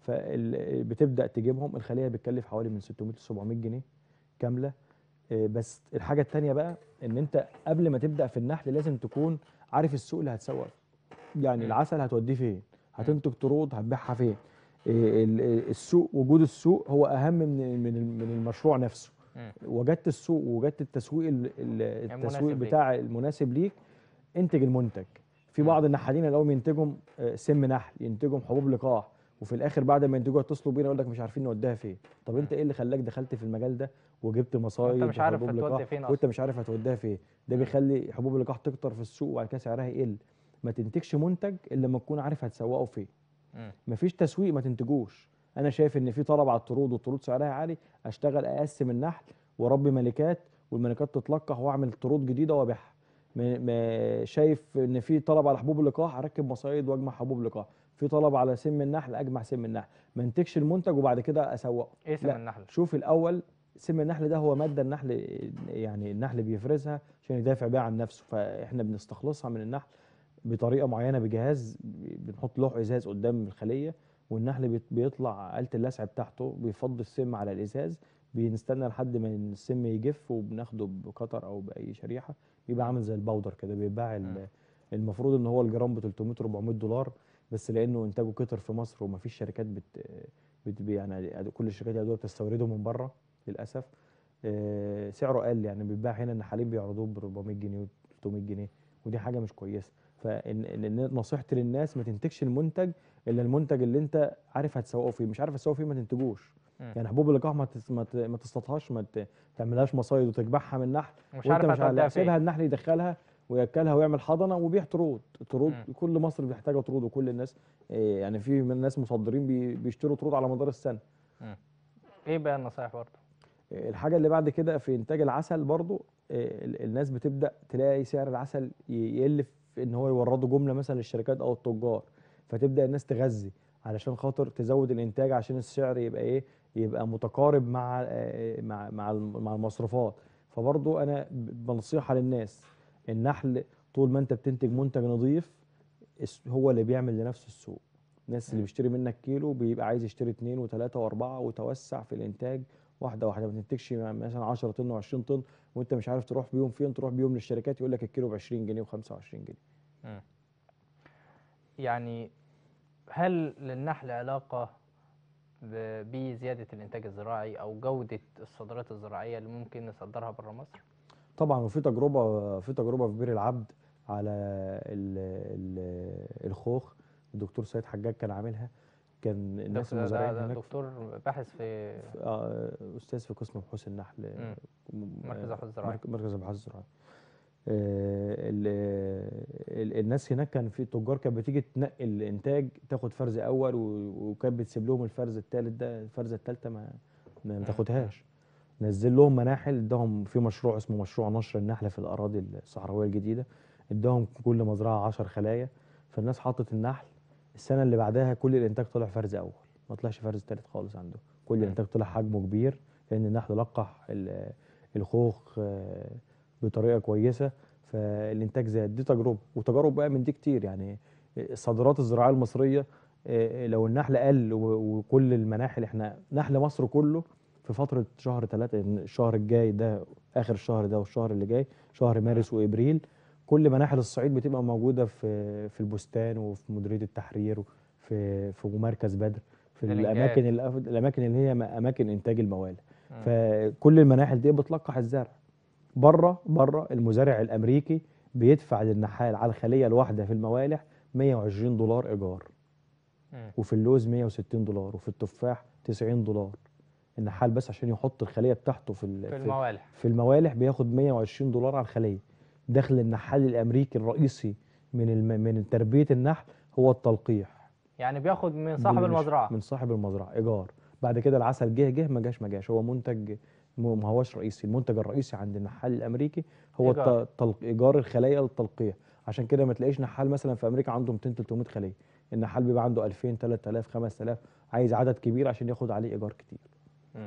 فبتبدا تجيبهم الخليه بتكلف حوالي من 600 ل 700 جنيه كامله إيه، بس الحاجه التانيه بقى ان انت قبل ما تبدا في النحل لازم تكون عارف السوق اللي هتسوق فيه. يعني مم. العسل هتوديه فين هتنتج طرود هتبيعها فين إيه، ال- ال- السوق وجود السوق هو اهم من من من المشروع نفسه مم. وجدت السوق ووجدت التسويق ال- ال- المناسب التسويق ليك. بتاع المناسب ليك انتج المنتج في بعض النحالين الاول ينتجوا آه، سم نحل ينتجوا حبوب لقاح وفي الاخر بعد ما ينتجوها يتصلوا بينا يقول لك مش عارفين نوديها فين طب انت ايه اللي خلاك دخلت في المجال ده وجبت مصايد مش عارف وحبوب هتودي لقاح فين وانت أصلاً. مش عارف هتوديها فين ده بيخلي حبوب اللقاح تكتر في السوق وبعد كده سعرها يقل ما تنتجش منتج الا لما تكون عارف هتسوقه فين مم. مفيش تسويق ما تنتجوش انا شايف ان في طلب على الطرود والطرود سعرها عالي اشتغل اقسم النحل واربي ملكات والملكات تتلقح واعمل طرود جديده وابيعها ما- ما شايف ان في طلب على حبوب اللقاح اركب مصايد واجمع حبوب لقاح في طلب على سم النحل اجمع سم النحل ما انتجش المنتج وبعد كده اسوقه ايه سم لا. النحل شوف الاول سم النحل ده هو ماده النحل يعني النحل بيفرزها عشان يدافع بيها عن نفسه فاحنا بنستخلصها من النحل بطريقه معينه بجهاز بنحط لوح ازاز قدام الخليه والنحل بيت- بيطلع آلة اللسع بتاعته بيفضي السم على الازاز بنستنى لحد ما السم يجف وبناخده بقطر او باي شريحه بيبقى عامل زي الباودر كده بيتباع ال- مم. المفروض ان هو الجرام ب 300 400 دولار بس لانه انتاجه كتر في مصر ومفيش شركات بت, بت يعني كل الشركات يا دوب بتستورده من بره للاسف آه، سعره قل يعني بيتباع هنا النحالين بيعرضوه ب 400 جنيه و 300 جنيه ودي حاجه مش كويسه فان إن- إن نصيحتي للناس ما تنتجش المنتج الا المنتج اللي انت عارف هتسوقه فيه مش عارف هتسوقه فيه ما تنتجوش مم. يعني حبوب اللقاح ما تس- ما ت- ما تصطادهاش ما ت- تعملهاش مصايد وتكبحها من النحل مش وانت عارف مش عارف هتوديها لا، سيبها فين النحل يدخلها وياكلها ويعمل حضنه ويبيع طرود طرود مم. كل مصر محتاجه طرود وكل الناس إيه، يعني في من ناس مصدرين بي- بيشتروا طرود على مدار السنه ايه بقى النصايح برضه الحاجه اللي بعد كده في انتاج العسل برضو آه، ال- الناس بتبدا تلاقي سعر العسل ي- يقل في ان هو يوردوا جمله مثلا للشركات او التجار فتبدا الناس تغذي علشان خاطر تزود الانتاج عشان السعر يبقى ايه يبقى متقارب مع آه، مع مع الم- مع المصروفات فبرضو انا ب- بنصيحه للناس النحل طول ما انت بتنتج منتج نظيف الس- هو اللي بيعمل لنفسه السوق الناس اللي مم. بيشتري منك كيلو بيبقى عايز يشتري اتنين وتلاته واربعه وتوسع في الانتاج واحده واحده ما تنتجش مثلا 10 طن و20 طن وانت مش عارف تروح بيهم فين تروح بيهم للشركات يقول لك الكيلو ب 20 جنيه و25 جنيه يعني هل للنحل علاقة ب- بزيادة الإنتاج الزراعي أو جودة الصادرات الزراعية اللي ممكن نصدرها بره مصر؟ طبعا وفي تجربه في تجربه في بير العبد على ال ال الخوخ الدكتور سيد حجاج كان عاملها كان الناس دكتور- ده- المزارعين ده هناك دكتور باحث في آه، استاذ في قسم بحوث النحل مم. م- مركز آه، البحوث الزراعية. مرك- مركز البحوث الزراعي آه، ال- ال- الناس هناك كان في تجار كانت بتيجي تنقي الانتاج تاخد فرز اول و- وكانت بتسيب لهم الفرز الثالث ده الفرزه الثالثه ما ما مم. تاخدهاش نزل لهم مناحل اداهم في مشروع اسمه مشروع نشر النحل في الاراضي الصحراويه الجديده اداهم كل مزرعه 10 خلايا فالناس حطت النحل السنه اللي بعدها كل الانتاج طلع فرز اول ما طلعش فرز ثالث خالص عنده كل مم. الانتاج طلع حجمه كبير لان النحل لقح ال- الخوخ آه، بطريقه كويسه فالانتاج زاد دي تجربه وتجارب بقى من دي كتير يعني الصادرات الزراعيه المصريه آه، لو النحل قل و- وكل المناحل احنا نحل مصر كله في فتره شهر ثلاثة الشهر الجاي ده اخر الشهر ده والشهر اللي جاي شهر مارس وابريل كل مناحل الصعيد بتبقى موجوده في في البستان وفي مديريه التحرير وفي في مركز بدر في الإنجاز. الاماكن الأف- الاماكن اللي هي م- اماكن انتاج الموالح مم. فكل المناحل دي بتلقح الزرع بره بره المزارع الامريكي بيدفع للنحال على الخليه الواحده في الموالح 120 دولار ايجار مم. وفي اللوز 160 دولار وفي التفاح 90 دولار النحال بس عشان يحط الخليه بتاعته في ال- في الموالح في الموالح بياخد 120 دولار على الخليه دخل النحال الامريكي الرئيسي من الم... من تربيه النحل هو التلقيح يعني بياخد من صاحب بالمش- المزرعة من صاحب المزرعه ايجار بعد كده العسل جه جه ما جاش ما جاش هو منتج م- ما هوش رئيسي المنتج الرئيسي عند النحال الامريكي هو إيجار. الت- تلق... ايجار الخلايا للتلقيح عشان كده ما تلاقيش نحال مثلا في امريكا عنده 200 300 خليه النحال بيبقى عنده 2000 3000 5000 عايز عدد كبير عشان ياخد عليه ايجار كتير مم.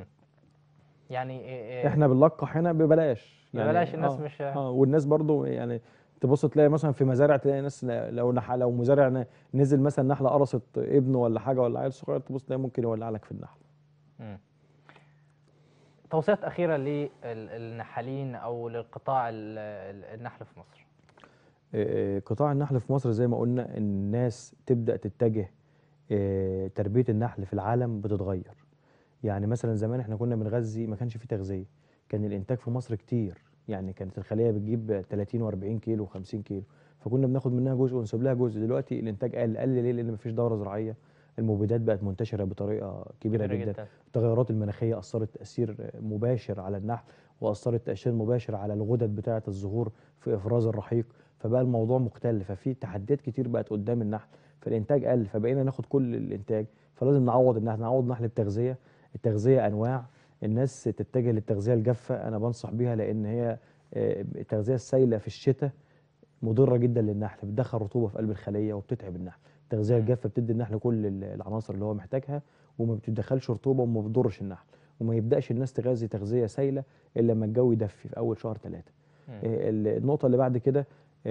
يعني إيه- إيه- احنا بنلقح هنا ببلاش ببلاش الناس آه مش اه والناس برضو يعني تبص تلاقي مثلا في مزارع تلاقي ناس ل- لو نح لو مزارع ن- نزل مثلا نحله قرصت ابنه ولا حاجه ولا عيل صغير تبص تلاقي ممكن يولع لك في النحل مم. توصيات أخيرة للنحالين أو للقطاع ال- ال- النحل في مصر آه، قطاع النحل في مصر زي ما قلنا الناس تبدا تتجه آه، تربيه النحل في العالم بتتغير يعني مثلا زمان احنا كنا بنغذي ما كانش فيه تغذيه كان الانتاج في مصر كتير يعني كانت الخليه بتجيب 30 و40 كيلو و50 كيلو فكنا بناخد منها جزء ونسيب لها جزء دلوقتي الانتاج قل قل ليه لان مفيش دوره زراعيه المبيدات بقت منتشره بطريقه كبيره كبيرة جدا جدا التغيرات المناخيه اثرت تاثير مباشر على النحل واثرت تاثير مباشر على الغدد بتاعه الزهور في افراز الرحيق فبقى الموضوع مختلف ففي تحديات كتير بقت قدام النحل فالانتاج قل فبقينا ناخد كل الانتاج فلازم نعوض النحل نعوض النحل بتغذيه التغذيه انواع الناس تتجه للتغذيه الجافه انا بنصح بيها لان هي آه، التغذيه السائله في الشتاء مضره جدا للنحل بتدخل رطوبه في قلب الخليه وبتتعب النحل التغذيه مم. الجافه بتدي النحل كل ال- العناصر اللي هو محتاجها وما بتدخلش رطوبه وما بتضرش النحل وما يبداش الناس تغذي تغذيه سائله الا لما الجو يدفي في اول شهر ثلاثة مم. ال- النقطه اللي بعد كده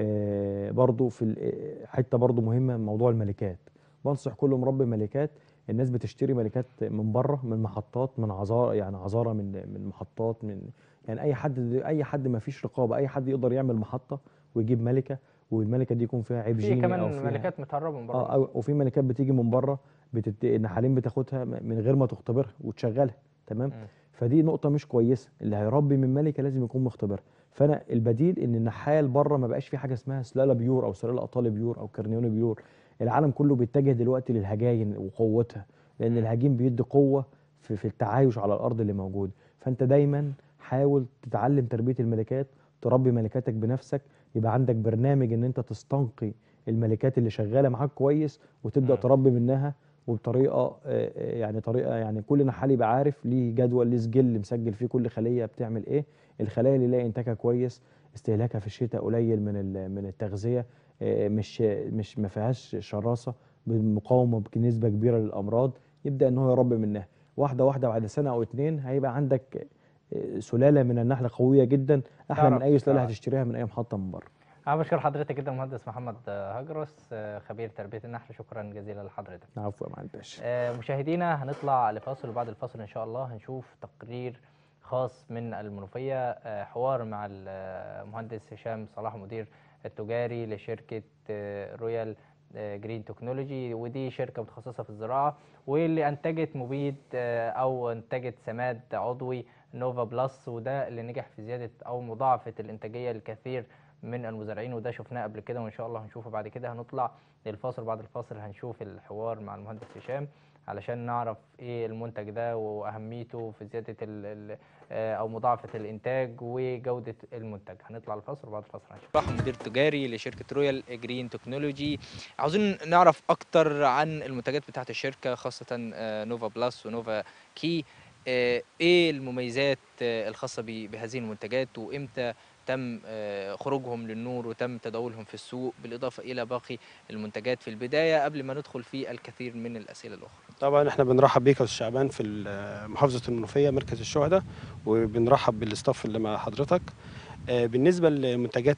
آه، برضو في ال- آه، حته برضو مهمه موضوع الملكات بنصح كل مربي ملكات الناس بتشتري ملكات من بره من محطات من عذارى يعني عذارى من من محطات من يعني اي حد اي حد ما فيش رقابه اي حد يقدر يعمل محطه ويجيب ملكه والملكه دي يكون فيها عيب في جيني او كمان فيها ملكات متهربه من اه بره أو- وفي ملكات بتيجي من بره بتت... النحالين بتاخدها م- من غير ما تختبرها وتشغلها تمام مم. فدي نقطه مش كويسه اللي هيربي من ملكه لازم يكون مختبرها فانا البديل ان النحال بره ما بقاش في حاجه اسمها سلاله بيور او سلاله اطالي بيور او كرنيوني بيور العالم كله بيتجه دلوقتي للهجاين وقوتها لان مم. الهجين بيدي قوه في, في التعايش على الارض اللي موجود فانت دايما حاول تتعلم تربيه الملكات تربي ملكاتك بنفسك يبقى عندك برنامج ان انت تستنقي الملكات اللي شغاله معاك كويس وتبدا مم. تربي منها وبطريقه آه، آه، يعني طريقه يعني كل نحال يبقى عارف ليه جدول ليه سجل مسجل فيه كل خليه بتعمل ايه الخلايا اللي يلاقي انتاجها كويس استهلاكها في الشتاء قليل من ال- من التغذيه آه، مش مش ما فيهاش شراسه مقاومه بنسبه كبيره للامراض يبدا ان هو يربي منها واحده واحده بعد سنه او اتنين هيبقى عندك آه، سلاله من النحل قويه جدا احلى من تعرف- اي سلاله تعرف. هتشتريها من اي محطه من بره انا بشكر حضرتك جدا مهندس محمد هجرس آه، خبير تربيه النحل شكرا جزيلا لحضرتك عفوا يا معالي الباشا آه، مشاهدينا هنطلع لفاصل وبعد الفاصل ان شاء الله هنشوف تقرير خاص من المنوفيه آه، حوار مع المهندس هشام صلاح مدير التجاري لشركه آه، رويال آه، جرين تكنولوجي ودي شركه متخصصه في الزراعه واللي انتجت مبيد آه، او انتجت سماد عضوي نوفا بلس وده اللي نجح في زياده او مضاعفه الانتاجيه لكثير من المزارعين وده شفناه قبل كده وان شاء الله هنشوفه بعد كده هنطلع للفاصل بعد الفاصل هنشوف الحوار مع المهندس هشام علشان نعرف ايه المنتج ده واهميته في زياده ال ال آه، او مضاعفه الانتاج وجوده المنتج هنطلع الفاصل وبعد الفاصل هنشوف صلاح مدير تجاري لشركه رويال جرين تكنولوجي عاوزين نعرف اكتر عن المنتجات بتاعه الشركه خاصه آه، نوفا بلس ونوفا كي آه، ايه المميزات آه، الخاصه ب- بهذه المنتجات وامتى تم آه، خروجهم للنور وتم تداولهم في السوق بالاضافه الى باقي المنتجات في البدايه قبل ما ندخل في الكثير من الاسئله الاخرى طبعا احنا بنرحب بيك يا استاذ شعبان في ال- محافظه المنوفيه مركز الشهداء وبنرحب بالاستاف اللي مع حضرتك آه، بالنسبه لمنتجات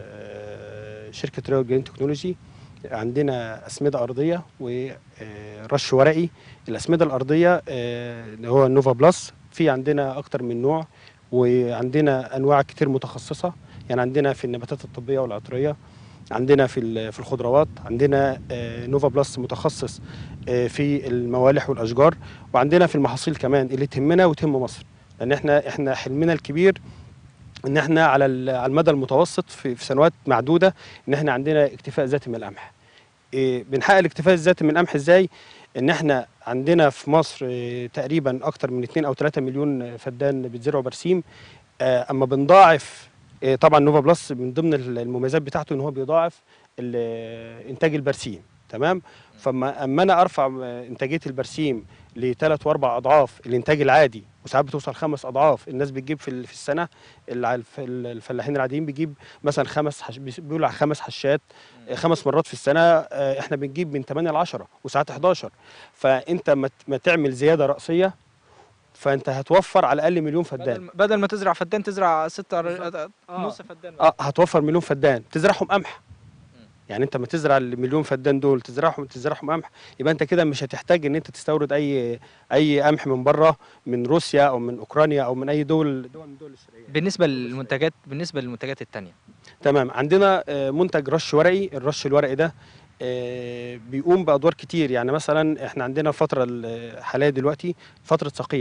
آه، شركه ريال جرين تكنولوجي عندنا اسمده ارضيه ورش ورقي الاسمده الارضيه آه، اللي هو النوفا بلس في عندنا اكتر من نوع وعندنا انواع كتير متخصصه يعني عندنا في النباتات الطبيه والعطريه عندنا في ال- في الخضروات عندنا آه، نوفا بلس متخصص آه، في الموالح والاشجار وعندنا في المحاصيل كمان اللي تهمنا وتهم مصر لان احنا احنا حلمنا الكبير ان احنا على ال- على المدى المتوسط في, في سنوات معدوده ان احنا عندنا اكتفاء ذاتي من القمح إيه، بنحقق الاكتفاء الذاتي من القمح ازاي ان احنا عندنا في مصر إيه، تقريبا اكتر من 2 او 3 مليون فدان بيتزرعوا برسيم آه، اما بنضاعف إيه، طبعا نوفا بلس من ضمن المميزات بتاعته ان هو بيضاعف ال- انتاج البرسيم تمام فما اما انا ارفع انتاجيه البرسيم لثلاث واربع اضعاف الانتاج العادي وساعات بتوصل خمس اضعاف الناس بتجيب في ال- في السنه الع- الف- الفلاحين العاديين بيجيب مثلا خمس حش... بيقول على خمس حشات آه، خمس مرات في السنه آه، احنا بنجيب من 8 ل 10 وساعات 11 فانت ما ت- ما تعمل زياده راسيه فانت هتوفر على الاقل مليون فدان بدل, بدل ما تزرع فدان تزرع ستة ر- نص فدان اه هتوفر مليون فدان تزرعهم قمح يعني انت ما تزرع المليون فدان دول تزرعهم تزرعهم قمح يبقى انت كده مش هتحتاج ان انت تستورد اي اي قمح من بره من روسيا او من اوكرانيا او من اي دول دول من الدول الشرقيه بالنسبه للمنتجات بالنسبه للمنتجات الثانيه تمام عندنا آه، منتج رش ورقي الرش الورقي ده آه، بيقوم بادوار كتير يعني مثلا احنا عندنا الفتره الحاليه دلوقتي فتره صقيع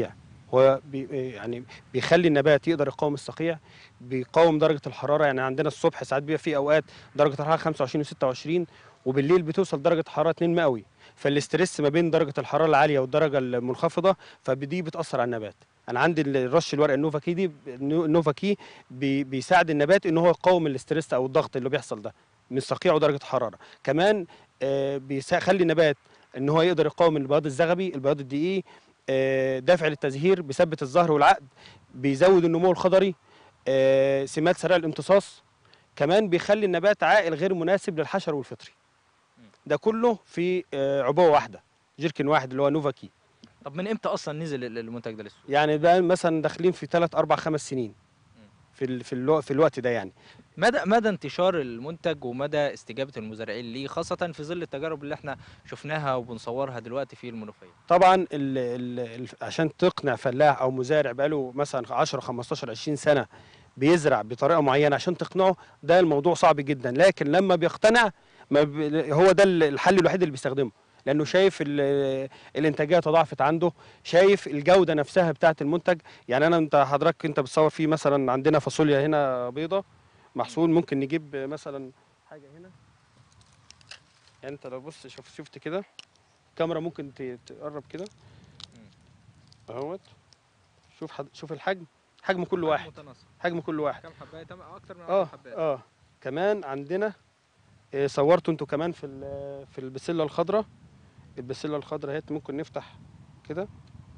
هو بي يعني بيخلي النبات يقدر يقاوم الصقيع بيقاوم درجه الحراره يعني عندنا الصبح ساعات بيبقى في اوقات درجه الحراره 25 و26 وبالليل بتوصل درجه حراره 2 مئوي فالاسترس ما بين درجه الحراره العاليه والدرجه المنخفضه فدي بتاثر على النبات انا عندي الرش الورق النوفا كي دي النوفا كي بي بيساعد النبات ان هو يقاوم الاسترس او الضغط اللي بيحصل ده من صقيع ودرجه حراره كمان آه، بيخلي النبات ان هو يقدر يقاوم البياض الزغبي البياض الدقيق آه، دافع للتزهير بيثبت الزهر والعقد بيزود النمو الخضري آه، سمات سريع الامتصاص كمان بيخلي النبات عائل غير مناسب للحشر والفطري ده كله في آه، عبوه واحده جيركن واحد اللي هو نوفا كي طب من امتى اصلا نزل ال- المنتج ده للسوق يعني بقى مثلا داخلين في 3 4 5 سنين في ال- في الوقت في الوقت ده يعني مدى مدى انتشار المنتج ومدى استجابه المزارعين ليه خاصه في ظل التجارب اللي احنا شفناها وبنصورها دلوقتي في المنوفيه طبعا ال ال ال عشان تقنع فلاح او مزارع بقاله مثلا 10 15 20 سنه بيزرع بطريقه معينه عشان تقنعه ده الموضوع صعب جدا لكن لما بيقتنع ما بي هو ده ال- الحل الوحيد اللي بيستخدمه لانه شايف ال- الانتاجيه تضاعفت عنده شايف الجوده نفسها بتاعه المنتج يعني انا انت حضرتك انت بتصور فيه مثلا عندنا فاصوليا هنا بيضه محصول ممكن نجيب مثلا حاجه هنا يعني انت لو بص شوف شفت كده الكاميرا ممكن ت- تقرب كده اهوت شوف حد شوف الحجم حجم كل واحد متناسق حجم كل واحد كم حبايه اكتر من اه اه كمان عندنا آه، صورتوا انتوا كمان في ال- في البسله الخضراء البسله الخضراء اهيت ممكن نفتح كده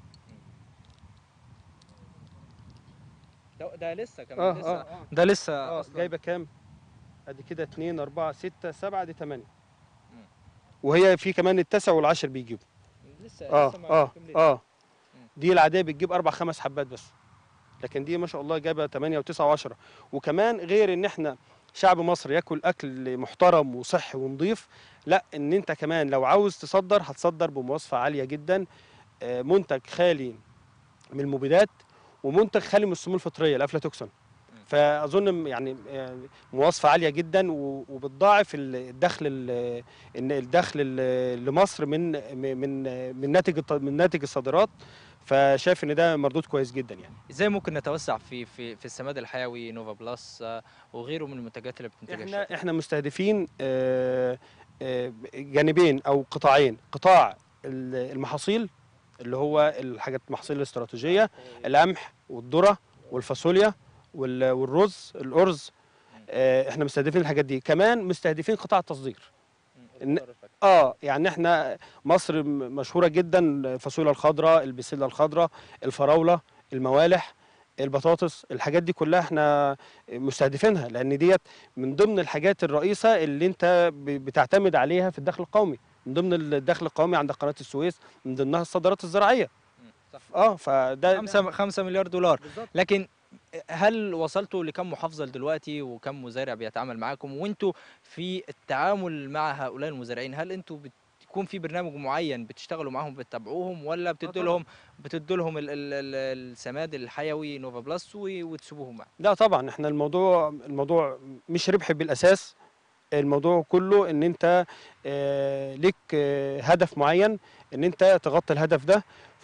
ده, ده لسه كمان اه لسه اه اه, ده لسه آه أصلاً. جايبه كام ادي كده 2 4 6 7 دي 8 مم. وهي في كمان التاسع والعاشر بيجيبوا لسه اه لسه ما اه كملتش. اه مم. دي العاديه بتجيب اربع خمس حبات بس لكن دي ما شاء الله جايبه 8 و9 و10 وكمان غير ان احنا شعب مصر ياكل اكل محترم وصحي ونظيف لا ان انت كمان لو عاوز تصدر هتصدر بمواصفه عاليه جدا آه، منتج خالي من المبيدات ومنتج خالي من السموم الفطريه الافلاتوكسين فاظن يعني آه، مواصفه عاليه جدا و- وبتضاعف ال- الدخل ال- ان الدخل ال- لمصر من من من ناتج الت- من ناتج الصادرات فشايف ان ده مردود كويس جدا يعني ازاي ممكن نتوسع في في في السماد الحيوي نوفا بلس آه، وغيره من المنتجات اللي بتنتجها احنا الشركه احنا مستهدفين آه، آه، جانبين او قطاعين قطاع ال- المحاصيل اللي هو الحاجات المحاصيل الاستراتيجيه القمح والذره والفاصوليا وال- والرز الارز آه، احنا مستهدفين الحاجات دي كمان مستهدفين قطاع التصدير إن- اه يعني احنا مصر م- مشهوره جدا الفاصوليا الخضراء البسله الخضراء الفراوله الموالح البطاطس الحاجات دي كلها احنا مستهدفينها لان ديت من ضمن الحاجات الرئيسه اللي انت ب- بتعتمد عليها في الدخل القومي من ضمن الدخل القومي عند قناه السويس من ضمنها الصادرات الزراعيه صح اه فده 5 5 مليار دولار بالظبط. لكن هل وصلتوا لكم محافظه دلوقتي وكم مزارع بيتعامل معاكم وانتوا في التعامل مع هؤلاء المزارعين هل انتوا بتكون في برنامج معين بتشتغلوا معاهم بتتابعوهم ولا بتدوا طبعاً. لهم بتدوا لهم ال- ال- ال- السماد الحيوي نوفا بلس و- وتسيبوهم معاهم لا طبعا احنا الموضوع الموضوع مش ربح بالاساس الموضوع كله ان انت آه، ليك آه، هدف معين ان انت تغطي الهدف ده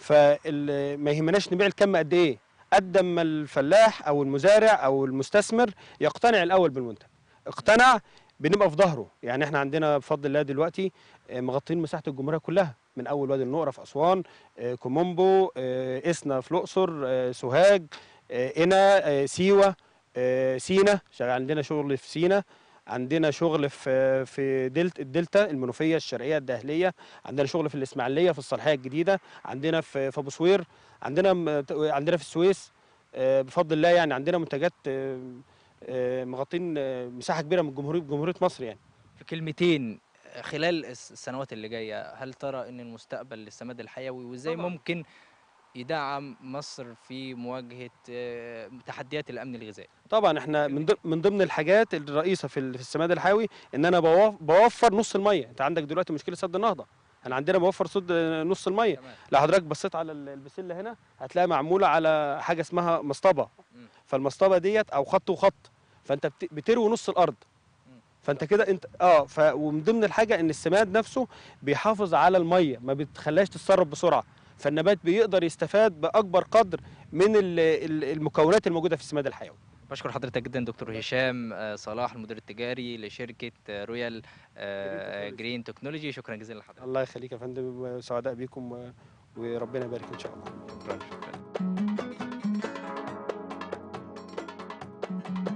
فما يهمناش نبيع الكم قد ايه قد ما الفلاح او المزارع او المستثمر يقتنع الاول بالمنتج اقتنع بنبقى في ظهره يعني احنا عندنا بفضل الله دلوقتي آه، مغطين مساحه الجمهوريه كلها من اول وادي النقره في اسوان آه، كومومبو آه، اسنا في الاقصر آه، سوهاج آه، قنا آه، سيوه آه، سينا شغال عندنا شغل في سينا عندنا شغل في في دلتا الدلتا المنوفيه الشرقيه الدهليه عندنا شغل في الاسماعيليه في الصالحيه الجديده عندنا في في ابو سوير عندنا م- عندنا في السويس آه، بفضل الله يعني عندنا منتجات آه، آه، مغطين آه، مساحه كبيره من جمهوريه جمهوريه مصر يعني في كلمتين خلال الس- السنوات اللي جايه هل ترى ان المستقبل للسماد الحيوي وازاي طبعاً. ممكن يدعم مصر في مواجهه آه، تحديات الامن الغذائي طبعا احنا من ضمن من ضمن الحاجات الرئيسه في ال- في السماد الحيوي ان انا بوف- بوفر نص الميه انت عندك دلوقتي مشكله سد النهضه احنا عندنا بوفر سد نص الميه تمام لو حضرتك بصيت على ال- البسله هنا هتلاقيها معموله على حاجه اسمها مصطبه مم. فالمصطبه ديت او خط وخط فانت بت- بتروي نص الارض مم. فانت كده انت اه ف ومن ضمن الحاجه ان السماد نفسه بيحافظ على الميه ما بتخليهاش تتسرب بسرعه فالنبات بيقدر يستفاد باكبر قدر من ال- ال- المكونات الموجوده في السماد الحيوي بشكر حضرتك جدا دكتور هشام آه، صلاح المدير التجاري لشركه آه، رويال آه، جرين تكنولوجي شكرا جزيلا لحضرتك الله يخليك يا فندم سعداء بيكم و- وربنا يبارك ان شاء الله شكرا شكرا